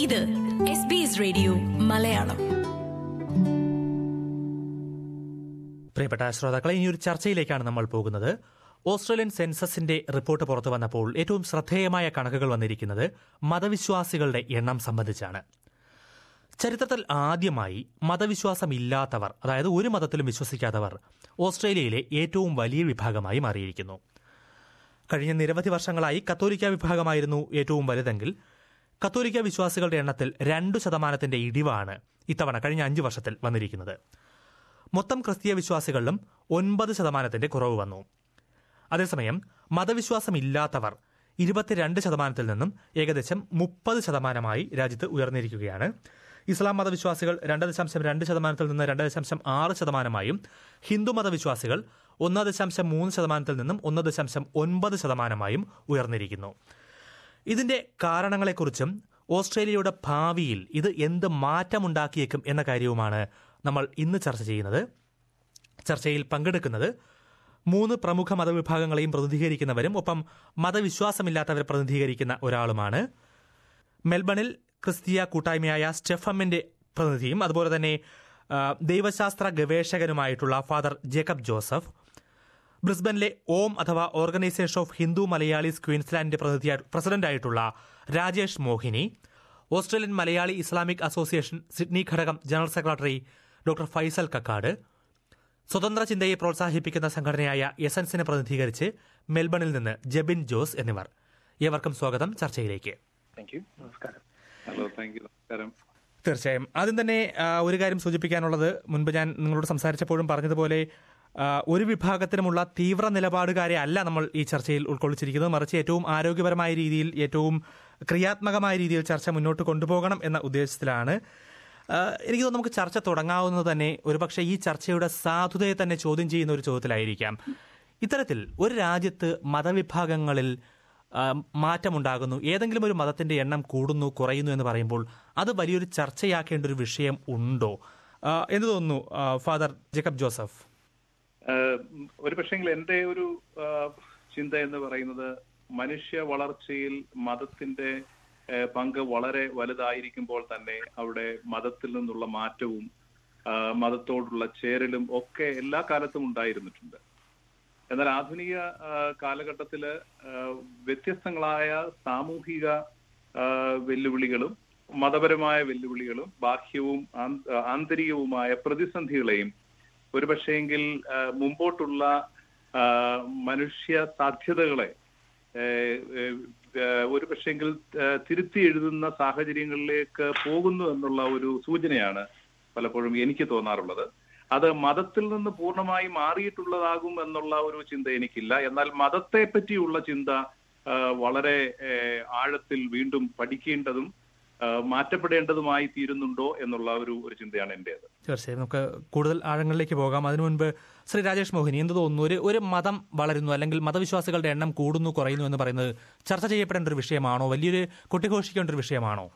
ഇത് S B S radio Malayalam പ്രിയപ്പെട്ട ശ്രോതാക്കളെ ഇനി ഒരു ചർച്ചയിലേക്കാണ് നമ്മൾ പോകുന്നത് ഓസ്ട്രേലിയൻ സെൻസസിന്റെ റിപ്പോർട്ട് പുറത്തു വന്നപ്പോൾ ഏറ്റവും ശ്രദ്ധേയമായ കണക്കുകൾ വന്നിരിക്കുന്നത് മതവിശ്വാസികളുടെ എണ്ണം സംബന്ധിച്ചാണ് ചരിത്രത്തിൽ ആദ്യമായി മതവിശ്വാസമില്ലാത്തവർ അതായത് ഒരു മതത്തിലും വിശ്വസിക്കാത്തവർ ഓസ്ട്രേലിയയിലെ ഏറ്റവും വലിയ വിഭാഗമായി മാറിയിരിക്കുന്നു കഴിഞ്ഞ നിരവധി വർഷങ്ങളായി കത്തോലിക്ക വിഭാഗമായിരുന്നു ഏറ്റവും വലുതെങ്കിൽ കത്തോലിക്ക വിശ്വാസികളുടെ എണ്ണത്തിൽ രണ്ടു ശതമാനത്തിന്റെ ഇടിവാണ് ഇത്തവണ കഴിഞ്ഞ അഞ്ചു വർഷത്തിൽ വന്നിരിക്കുന്നത് മൊത്തം ക്രിസ്തീയ വിശ്വാസികളിലും ഒൻപത് ശതമാനത്തിന്റെ കുറവ് വന്നു അതേസമയം മതവിശ്വാസമില്ലാത്തവർ ഇരുപത്തിരണ്ട് ശതമാനത്തിൽ നിന്നും ഏകദേശം മുപ്പത് ശതമാനമായി രാജ്യത്ത് ഉയർന്നിരിക്കുകയാണ് ഇസ്ലാം മതവിശ്വാസികൾ രണ്ട് ദശാംശം രണ്ട് ശതമാനത്തിൽ നിന്ന് രണ്ട് ദശാംശം ആറ് ശതമാനമായും ഹിന്ദു മതവിശ്വാസികൾ ഒന്ന് ദശാംശം മൂന്ന് ശതമാനത്തിൽ നിന്നും ഒന്ന് ദശാംശം ഒൻപത് ശതമാനമായും ഉയർന്നിരിക്കുന്നു ഇതിന്റെ കാരണങ്ങളെക്കുറിച്ചും ഓസ്ട്രേലിയയുടെ ഭാവിയിൽ ഇത് എന്ത് മാറ്റമുണ്ടാക്കിയേക്കും എന്ന കാര്യവുമാണ് നമ്മൾ ഇന്ന് ചർച്ച ചെയ്യുന്നത് ചർച്ചയിൽ പങ്കെടുക്കുന്നത് മൂന്ന് പ്രമുഖ മതവിഭാഗങ്ങളെയും പ്രതിനിധീകരിക്കുന്നവരും ഒപ്പം മതവിശ്വാസമില്ലാത്തവരെ പ്രതിനിധീകരിക്കുന്ന ഒരാളുമാണ് മെൽബണിൽ ക്രിസ്തീയ കൂട്ടായ്മയായ സ്റ്റെഫമ്മിന്റെ പ്രതിനിധിയും അതുപോലെ തന്നെ ആ, ദൈവശാസ്ത്ര ഗവേഷകനുമായിട്ടുള്ള ഫാദർ ജേക്കബ് ജോസഫ് ബ്രിസ്ബനിലെ ഓം അഥവാ ഓർഗനൈസേഷൻ ഓഫ് ഹിന്ദു മലയാളീസ് ക്വീൻസ്ലാൻഡിന്റെ പ്രതിനിധിയായി പ്രസിഡന്റായിട്ടുള്ള Rajesh Mohini Australian Malayali Islamic association Sydney ഘടകം general secretary doctor Faisal Kakkad സ്വതന്ത്ര ചിന്തയെ പ്രോത്സാഹിപ്പിക്കുന്ന സംഘടനയായ എസൻസിനെ പ്രതിനിധീകരിച്ച് മെൽബണിൽ നിന്ന് ജെബിൻ ജോസ് എന്നിവർ ഏവർക്കും സ്വാഗതം ചർച്ചയിലേക്ക് താങ്ക് യു നമസ്കാരം ഹലോ താങ്ക് യു നമസ്കാരം തീർച്ചയായും ആദ്യം തന്നെ ആ, ഒരു കാര്യം സൂചിപ്പിക്കാനുള്ളത് മുൻപ് ഞാൻ നിങ്ങളോട് സംസാരിച്ചപ്പോഴും പറഞ്ഞതുപോലെ ആ, ഒരു വിഭാഗത്തിനുമുള്ള തീവ്ര നിലപാടുകാരെ അല്ല നമ്മൾ ഈ ചർച്ചയിൽ ഉൾക്കൊള്ളിച്ചിരിക്കുന്നത് മറിച്ച് ഏറ്റവും ആരോഗ്യപരമായ രീതിയിൽ ഏറ്റവും ക്രിയാത്മകമായ രീതിയിൽ ചർച്ച മുന്നോട്ട് കൊണ്ടുപോകണം എന്ന ഉദ്ദേശത്തിലാണ് ആ, എനിക്ക് തോന്നുന്നു നമുക്ക് ചർച്ച തുടങ്ങാവുന്നത് തന്നെ ഒരുപക്ഷെ ഈ ചർച്ചയുടെ സാധുതയെ തന്നെ ചോദ്യം ചെയ്യുന്ന ഒരു ചോദ്യത്തിലായിരിക്കാം ഇത്തരത്തിൽ ഒരു രാജ്യത്ത് മതവിഭാഗങ്ങളിൽ ആ, മാറ്റമുണ്ടാകുന്നു ഏതെങ്കിലും ഒരു മതത്തിന്റെ എണ്ണം കൂടുന്നു കുറയുന്നു എന്ന് പറയുമ്പോൾ അത് വലിയൊരു ചർച്ചയാക്കേണ്ട ഒരു വിഷയം ഉണ്ടോ ആ, എന്ത് തോന്നുന്നു ആ, ഫാദർ ജേക്കബ് ജോസഫ് ആഹ് ഒരു പക്ഷെങ്കിൽ എന്റെ ഒരു ആഹ് ചിന്ത എന്ന് പറയുന്നത് മനുഷ്യ വളർച്ചയിൽ മതത്തിന്റെ ആഹ് പങ്ക് വളരെ വലുതായിരിക്കുമ്പോൾ തന്നെ അവിടെ മതത്തിൽ നിന്നുള്ള മാറ്റവും ആഹ് മതത്തോടുള്ള ചേരലും ഒക്കെ എല്ലാ കാലത്തും ഉണ്ടായിരുന്നിട്ടുണ്ട് എന്നാൽ ആധുനിക ആഹ് കാലഘട്ടത്തില് ആഹ് വ്യത്യസ്തങ്ങളായ സാമൂഹിക ആഹ് വെല്ലുവിളികളും മതപരമായ വെല്ലുവിളികളും ബാഹ്യവും ആന്ത- ആന്തരികവുമായ പ്രതിസന്ധികളെയും ഒരുപക്ഷെങ്കിൽ ആ, മുമ്പോട്ടുള്ള ആ, മനുഷ്യ സാധ്യതകളെ ഒരു പക്ഷെങ്കിൽ തിരുത്തി എഴുതുന്ന സാഹചര്യങ്ങളിലേക്ക് പോകുന്നു എന്നുള്ള ഒരു സൂചനയാണ് പലപ്പോഴും എനിക്ക് തോന്നാറുള്ളത് അത് മതത്തിൽ നിന്ന് പൂർണ്ണമായി മാറിയിട്ടുള്ളതാകും എന്നുള്ള ഒരു ചിന്ത എനിക്കില്ല എന്നാൽ മതത്തെ പറ്റിയുള്ള ചിന്ത ആ, വളരെ ഏ, ആഴത്തിൽ വീണ്ടും പഠിക്കേണ്ടതും ആ, മാറ്റപ്പെടേണ്ടതുമായി തീരുന്നുണ്ടോ എന്നുള്ള ഒരു ഒരു ചിന്തയാണ് എന്റേത് തീർച്ചയായും നമുക്ക് കൂടുതൽ ആഴങ്ങളിലേക്ക് പോകാം അതിനു മുൻപ് ശ്രീ രാജേഷ് മോഹിനി എന്ത് തോന്നുന്നു ഒരു ഒരു മതം വളരുന്നു അല്ലെങ്കിൽ മതവിശ്വാസികളുടെ എണ്ണം കൂടുന്നു കുറയുന്നു എന്ന് പറയുന്നത് ചർച്ച ചെയ്യപ്പെടേണ്ട ഒരു വിഷയമാണോ വലിയൊരു കൊട്ടിഘോഷിക്കേണ്ട ഒരു വിഷയമാണോ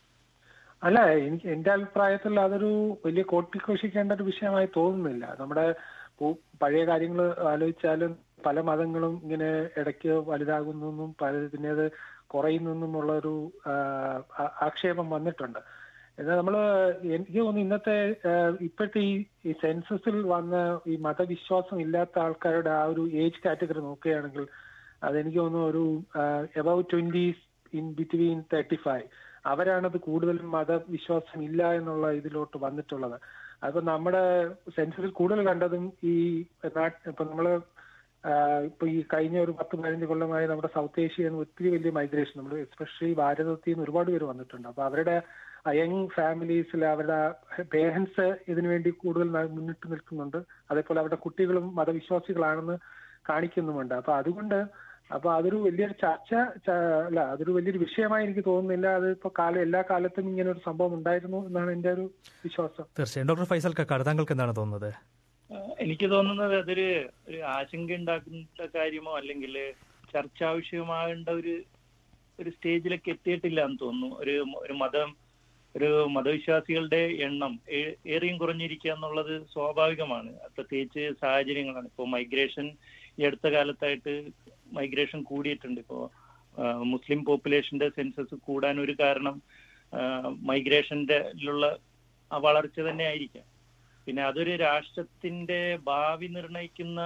അല്ല എനിക്ക് എന്റെ അഭിപ്രായത്തിൽ അതൊരു വലിയ കോട്ടിഘോഷിക്കേണ്ട ഒരു വിഷയമായി തോന്നുന്നില്ല നമ്മുടെ പു- പഴയ കാര്യങ്ങൾ ആലോചിച്ചാലും പല മതങ്ങളും ഇങ്ങനെ ഇടയ്ക്ക് വലുതാകുന്നെന്നും പല പിന്നെ അത് കുറയുന്നെന്നുമുള്ള ഒരു ആ, ആ- ആക്ഷേപം വന്നിട്ടുണ്ട് എന്നാൽ നമ്മള് എനിക്ക് തോന്നുന്നു ഇന്നത്തെ ആ, ഇപ്പോഴത്തെ ഈ ഈ സെൻസസിൽ വന്ന ഈ മതവിശ്വാസം ഇല്ലാത്ത ആൾക്കാരുടെ ആ ഒരു ഏജ് കാറ്റഗറി നോക്കുകയാണെങ്കിൽ അതെനിക്ക് തോന്നുന്നു ഒരു about twenties in between thirty five അവരാണത് കൂടുതലും മതവിശ്വാസം ഇല്ല എന്നുള്ള ഇതിലോട്ട് വന്നിട്ടുള്ളത് അപ്പൊ നമ്മുടെ സെൻസസിൽ കൂടുതൽ കണ്ടതും ഈ നാട്ട് ഇപ്പൊ നമ്മള് ആഹ് ഇപ്പൊ ഈ കഴിഞ്ഞ ഒരു പത്ത് പതിനഞ്ച് കൊല്ലമായി നമ്മുടെ സൗത്ത് ഏഷ്യയിൽ നിന്ന് ഒത്തിരി വലിയ മൈഗ്രേഷൻ നമ്മൾ എസ്പെഷ്യലി ഭാരതത്തിൽ നിന്ന് ഒരുപാട് പേര് വന്നിട്ടുണ്ട് അപ്പൊ അവരുടെ യങ് ഫാമിലീസിൽ അവരുടെ പേരൻസ് ഇതിനു വേണ്ടി കൂടുതൽ ന- മുന്നിട്ട് നിൽക്കുന്നുണ്ട് അതേപോലെ അവരുടെ കുട്ടികളും മതവിശ്വാസികളാണെന്ന് കാണിക്കുന്നുമുണ്ട് അപ്പൊ അതുകൊണ്ട് അപ്പൊ അതൊരു വലിയൊരു ചർച്ച ച- അല്ല അതൊരു വലിയൊരു വിഷയമായി എനിക്ക് തോന്നുന്നില്ല അത് ഇപ്പൊ കാലം എല്ലാ കാലത്തും ഇങ്ങനെ ഒരു സംഭവം ഉണ്ടായിരുന്നു എന്നാണ് എന്റെ ഒരു വിശ്വാസം തീർച്ചയായും ഡോക്ടർ ഫൈസൽ കക്കാട് താങ്കൾക്ക് എന്താണ് തോന്നുന്നത് ആഹ് എനിക്ക് തോന്നുന്നത് അതൊരു ഒരു ആശങ്ക ഉണ്ടാക്കുന്ന കാര്യമോ അല്ലെങ്കിൽ ചർച്ചാ വിഷയമാകേണ്ട ഒരു ഒരു സ്റ്റേജിലേക്ക് എത്തിയിട്ടില്ല എന്ന് തോന്നുന്നു ഒരു ഒരു മതം ഒരു മതവിശ്വാസികളുടെ എണ്ണം ഏ- ഏറിയും കുറഞ്ഞിരിക്കുക എന്നുള്ളത് സ്വാഭാവികമാണ് പ്രത്യേകിച്ച് സാഹചര്യങ്ങളാണ് ഇപ്പോൾ മൈഗ്രേഷൻ ഈ അടുത്ത കാലത്തായിട്ട് മൈഗ്രേഷൻ കൂടിയിട്ടുണ്ട് ഇപ്പോൾ മുസ്ലിം പോപ്പുലേഷന്റെ സെൻസസ് കൂടാൻ ഒരു കാരണം മൈഗ്രേഷന്റെ ലുള്ള ആ വളർച്ച തന്നെ ആയിരിക്കാം പിന്നെ അതൊരു രാഷ്ട്രത്തിന്റെ ഭാവി നിർണയിക്കുന്ന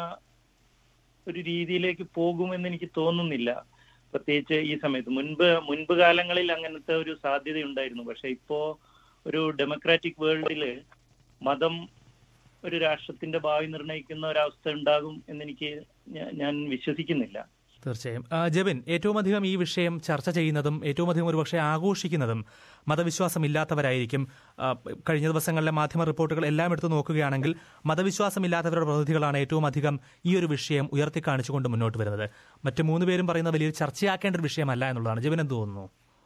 ഒരു രീതിയിലേക്ക് പോകുമെന്ന് എനിക്ക് തോന്നുന്നില്ല പ്രത്യേകിച്ച് ഈ സമയത്ത് മുൻപ് മുൻപ് കാലങ്ങളിൽ അങ്ങനത്തെ ഒരു സാധ്യത ഉണ്ടായിരുന്നു പക്ഷെ ഇപ്പോ ഒരു ഡെമോക്രാറ്റിക് വേൾഡില് മതം ഒരു രാഷ്ട്രത്തിന്റെ ഭാവി നിർണ്ണയിക്കുന്ന ഒരവസ്ഥ ഉണ്ടാകും എന്നെനിക്ക് ഞാ- ഞാൻ വിശ്വസിക്കുന്നില്ല തീർച്ചയായും ആ, ജെബിൻ ഏറ്റവും അധികം ഈ വിഷയം ചർച്ച ചെയ്യുന്നതും ഏറ്റവും അധികം ഒരുപക്ഷെ ആഘോഷിക്കുന്നതും മതവിശ്വാസമില്ലാത്തവരായിരിക്കും ആ, കഴിഞ്ഞ ദിവസങ്ങളിലെ മാധ്യമ റിപ്പോർട്ടുകൾ എല്ലാം എടുത്തു നോക്കുകയാണെങ്കിൽ മതവിശ്വാസമില്ലാത്തവരുടെ പ്രതിനിധികളാണ് ഏറ്റവും അധികം ഈ ഒരു വിഷയം ഉയർത്തിക്കാണിച്ചുകൊണ്ട് മുന്നോട്ട് വരുന്നത് മറ്റു മൂന്ന് പേരും പറയുന്ന വലിയൊരു ചർച്ചയാക്കേണ്ട ഒരു വിഷയമല്ല എന്നുള്ളതാണ് ജെബിൻ എന്ത് തോന്നുന്നു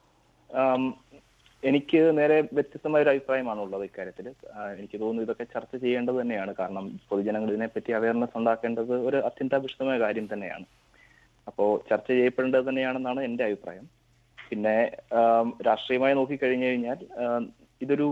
ആം, എനിക്ക് നേരെ വ്യത്യസ്തമായ ഒരു അഭിപ്രായമാണ് ഉള്ളത് ഇക്കാര്യത്തിൽ എനിക്ക് തോന്നുന്നു ഇതൊക്കെ ചർച്ച ചെയ്യേണ്ടത് തന്നെയാണ് കാരണം പൊതുജനങ്ങൾ ഇതിനെപ്പറ്റി അവയർനെസ് ഉണ്ടാക്കേണ്ടത് ഒരു അത്യന്താപേക്ഷിതമായ കാര്യം തന്നെയാണ് അപ്പോൾ ചർച്ച ചെയ്യപ്പെടേണ്ടത് തന്നെയാണെന്നാണ് എൻ്റെ അഭിപ്രായം പിന്നെ ആം, രാഷ്ട്രീയമായി നോക്കിക്കഴിഞ്ഞു കഴിഞ്ഞാൽ ആം, ഇതൊരു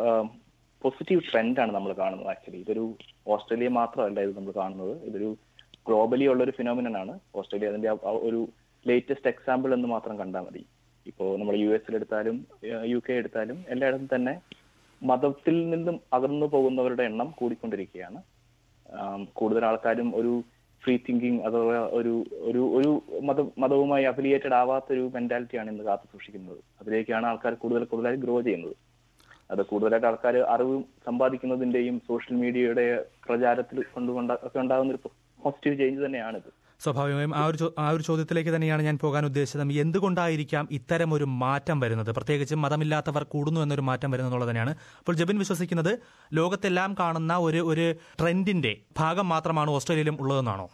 പോസിറ്റീവ് ട്രെൻഡാണ് നമ്മൾ കാണുന്നത് ആക്ച്വലി ഇതൊരു ഓസ്ട്രേലിയ മാത്രമല്ല ഇത് നമ്മൾ കാണുന്നത് ഇതൊരു ഗ്ലോബലി ഉള്ള ഒരു ഫിനോമിനൻ ആണ് ഓസ്ട്രേലിയ അതിന്റെ ആ- ആ ഒരു ലേറ്റസ്റ്റ് എക്സാമ്പിൾ എന്ന് മാത്രം കണ്ടാൽ മതി ഇപ്പോൾ നമ്മൾ യു എസിൽ എടുത്താലും യു കെ എടുത്താലും എല്ലായിടത്തും തന്നെ മതത്തിൽ നിന്നും അകന്നു പോകുന്നവരുടെ എണ്ണം കൂടിക്കൊണ്ടിരിക്കുകയാണ് ആം, കൂടുതൽ ആൾക്കാരും ഒരു ഫ്രീ തിങ്കിങ് അഥവാ ഒരു ഒരു ഒരു മത മതവുമായി അഫിലിയേറ്റഡ് ആവാത്ത ഒരു മെന്റാലിറ്റിയാണ് ഇന്ന് കാത്തു സൂക്ഷിക്കുന്നത് അതിലേക്കാണ് ആൾക്കാർ കൂടുതൽ കൂടുതലായി ഗ്രോ ചെയ്യുന്നത് അത് കൂടുതലായിട്ട് ആൾക്കാർ അറിവ് സമ്പാദിക്കുന്നതിന്റെയും സോഷ്യൽ മീഡിയയുടെ പ്രചാരത്തിൽ കൊണ്ടുകൊണ്ട ഒക്കെ ഉണ്ടാകുന്ന ഒരു പോസിറ്റീവ് ചേഞ്ച് തന്നെയാണിത് സ്വാഭാവികമായും ആ ഒരു ചോ- ആ ഒരു ചോദ്യത്തിലേക്ക് തന്നെയാണ് ഞാൻ പോകാൻ ഉദ്ദേശിച്ചത് എന്തുകൊണ്ടായിരിക്കാം ഇത്തരം ഒരു മാറ്റം വരുന്നത് പ്രത്യേകിച്ചും മതമില്ലാത്തവർ കൂടുന്നു എന്നൊരു മാറ്റം വരുന്നു എന്നുള്ളത് തന്നെയാണ് അപ്പോൾ ജബിൻ വിശ്വസിക്കുന്നത് ലോകത്തെല്ലാം കാണുന്ന ഒരു ഒരു ട്രെൻഡിന്റെ ഭാഗം മാത്രമാണ് ഓസ്ട്രേലിയയിലും ഉള്ളതെന്നാണോ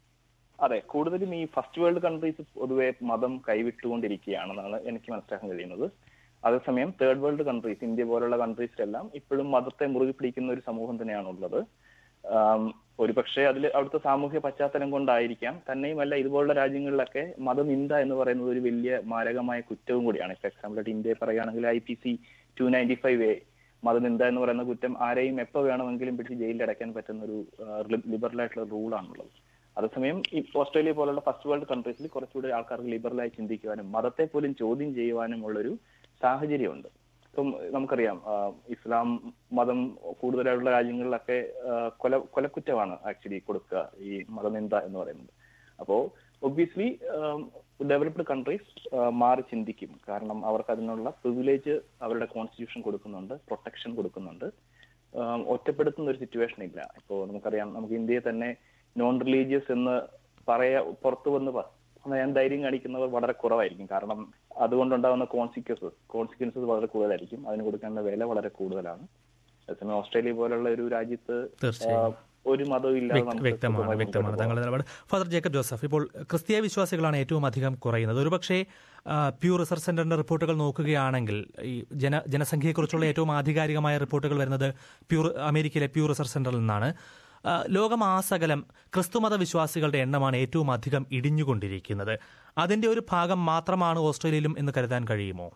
അതെ കൂടുതലും ഈ ഫസ്റ്റ് വേൾഡ് കൺട്രീസ് പൊതുവെ മതം കൈവിട്ടുകൊണ്ടിരിക്കുകയാണെന്നാണ് എനിക്ക് മനസ്സിലാക്കാൻ കഴിയുന്നത് അതേസമയം തേർഡ് വേൾഡ് കൺട്രീസ് ഇന്ത്യ പോലുള്ള കൺട്രീസിലെല്ലാം ഇപ്പോഴും മതത്തെ മുറുകി പിടിക്കുന്ന ഒരു സമൂഹം തന്നെയാണ് ഉള്ളത് ആം, ഒരുപക്ഷെ അതിൽ അവിടുത്തെ സാമൂഹ്യ പശ്ചാത്തലം കൊണ്ടായിരിക്കാം തന്നെയുമല്ല ഇതുപോലുള്ള രാജ്യങ്ങളിലൊക്കെ മതനിന്ദ എന്ന് പറയുന്നത് ഒരു വലിയ മാരകമായ കുറ്റവും കൂടിയാണ് ഇപ്പൊ എക്സാമ്പിൾ ആയിട്ട് ഇന്ത്യയെ പറയുകയാണെങ്കിൽ I P C two ninety five A മതനിന്ദ എന്ന് പറയുന്ന കുറ്റം ആരെയും എപ്പോ വേണമെങ്കിലും പിടിച്ച് ജയിലിൽ അടയ്ക്കാൻ പറ്റുന്ന ഒരു ലിബറൽ ആയിട്ടുള്ള റൂളാണുള്ളത് അതേസമയം ഈ ഓസ്ട്രേലിയ പോലുള്ള ഫസ്റ്റ് വേൾഡ് കൺട്രീസിൽ കുറച്ചുകൂടി ആൾക്കാർക്ക് ലിബറലായി ചിന്തിക്കുവാനും മതത്തെ പോലും ചോദ്യം ചെയ്യുവാനും ഉള്ളൊരു സാഹചര്യമുണ്ട് ഇപ്പം നമുക്കറിയാം ആ, ഇസ്ലാം മതം കൂടുതലായിട്ടുള്ള രാജ്യങ്ങളിലൊക്കെ ആ, കൊല കൊലക്കുറ്റമാണ് ആക്ച്വലി കൊടുക്കുക ഈ മതനിന്ദ എന്ന് പറയുന്നത് അപ്പോ ഒബ്വിയസ്ലി ഡെവലപ്ഡ് കൺട്രീസ് മാറി ചിന്തിക്കും കാരണം അവർക്ക് അതിനുള്ള പ്രിവിലേജ് അവരുടെ കോൺസ്റ്റിറ്റ്യൂഷൻ കൊടുക്കുന്നുണ്ട് പ്രൊട്ടക്ഷൻ കൊടുക്കുന്നുണ്ട് ആം, ഒറ്റപ്പെടുത്തുന്ന ഒരു സിറ്റുവേഷൻ ഇല്ല ഇപ്പോൾ നമുക്കറിയാം നമുക്ക് ഇന്ത്യയെ തന്നെ നോൺ റിലീജിയസ് എന്ന് പറയാ പുറത്തു വന്ന് പ- പറയാൻ ധൈര്യം കാണിക്കുന്നവർ വളരെ കുറവായിരിക്കും കാരണം അതുകൊണ്ടുണ്ടാകുന്ന കോൺസിക്വൻസസ് കോൺസിക്വൻസസ് വളരെ കൂടുതലായിരിക്കും അതിന് കൊടുക്കേണ്ട വില വളരെ കൂടുതലാണ് അതേസമയം ഓസ്ട്രേലിയ പോലുള്ള ഒരു രാജ്യത്ത് തീർച്ചയായും. ആ, ഒരു മതവും ഇല്ലാതെ വ്യക്ത- നമുക്ക് വ്യക്തമാണ് സുഖമായി വ്യക്തമാണ് മുന്നോട്ട് താങ്കളുടെ നിലപാട് ഫാദർ ജേക്കബ് ജോസഫ് ഇപ്പോൾ ക്രിസ്തീയ വിശ്വാസികളാണ് ഏറ്റവും അധികം കുറയുന്നത് ഒരുപക്ഷെ ആ, പ്യൂ റിസർച്ച് സെന്ററിന്റെ റിപ്പോർട്ടുകൾ നോക്കുകയാണെങ്കിൽ ഈ ജന ജനസംഖ്യയെക്കുറിച്ചുള്ള ഏറ്റവും ആധികാരികമായ റിപ്പോർട്ടുകൾ വരുന്നത് പ്യൂ അമേരിക്കയിലെ പ്യൂ റിസർച്ച് സെന്ററിൽ നിന്നാണ് ആ, ലോകമാസകലം ക്രിസ്തുമത വിശ്വാസികളുടെ എണ്ണമാണ് ഏറ്റവും അധികം ഇടിഞ്ഞുകൊണ്ടിരിക്കുന്നത് അതിന്റെ ഒരു ഭാഗം മാത്രമാണ് ഓസ്ട്രേലിയയിലും എന്ന് കരുതാൻ കഴിയുമോ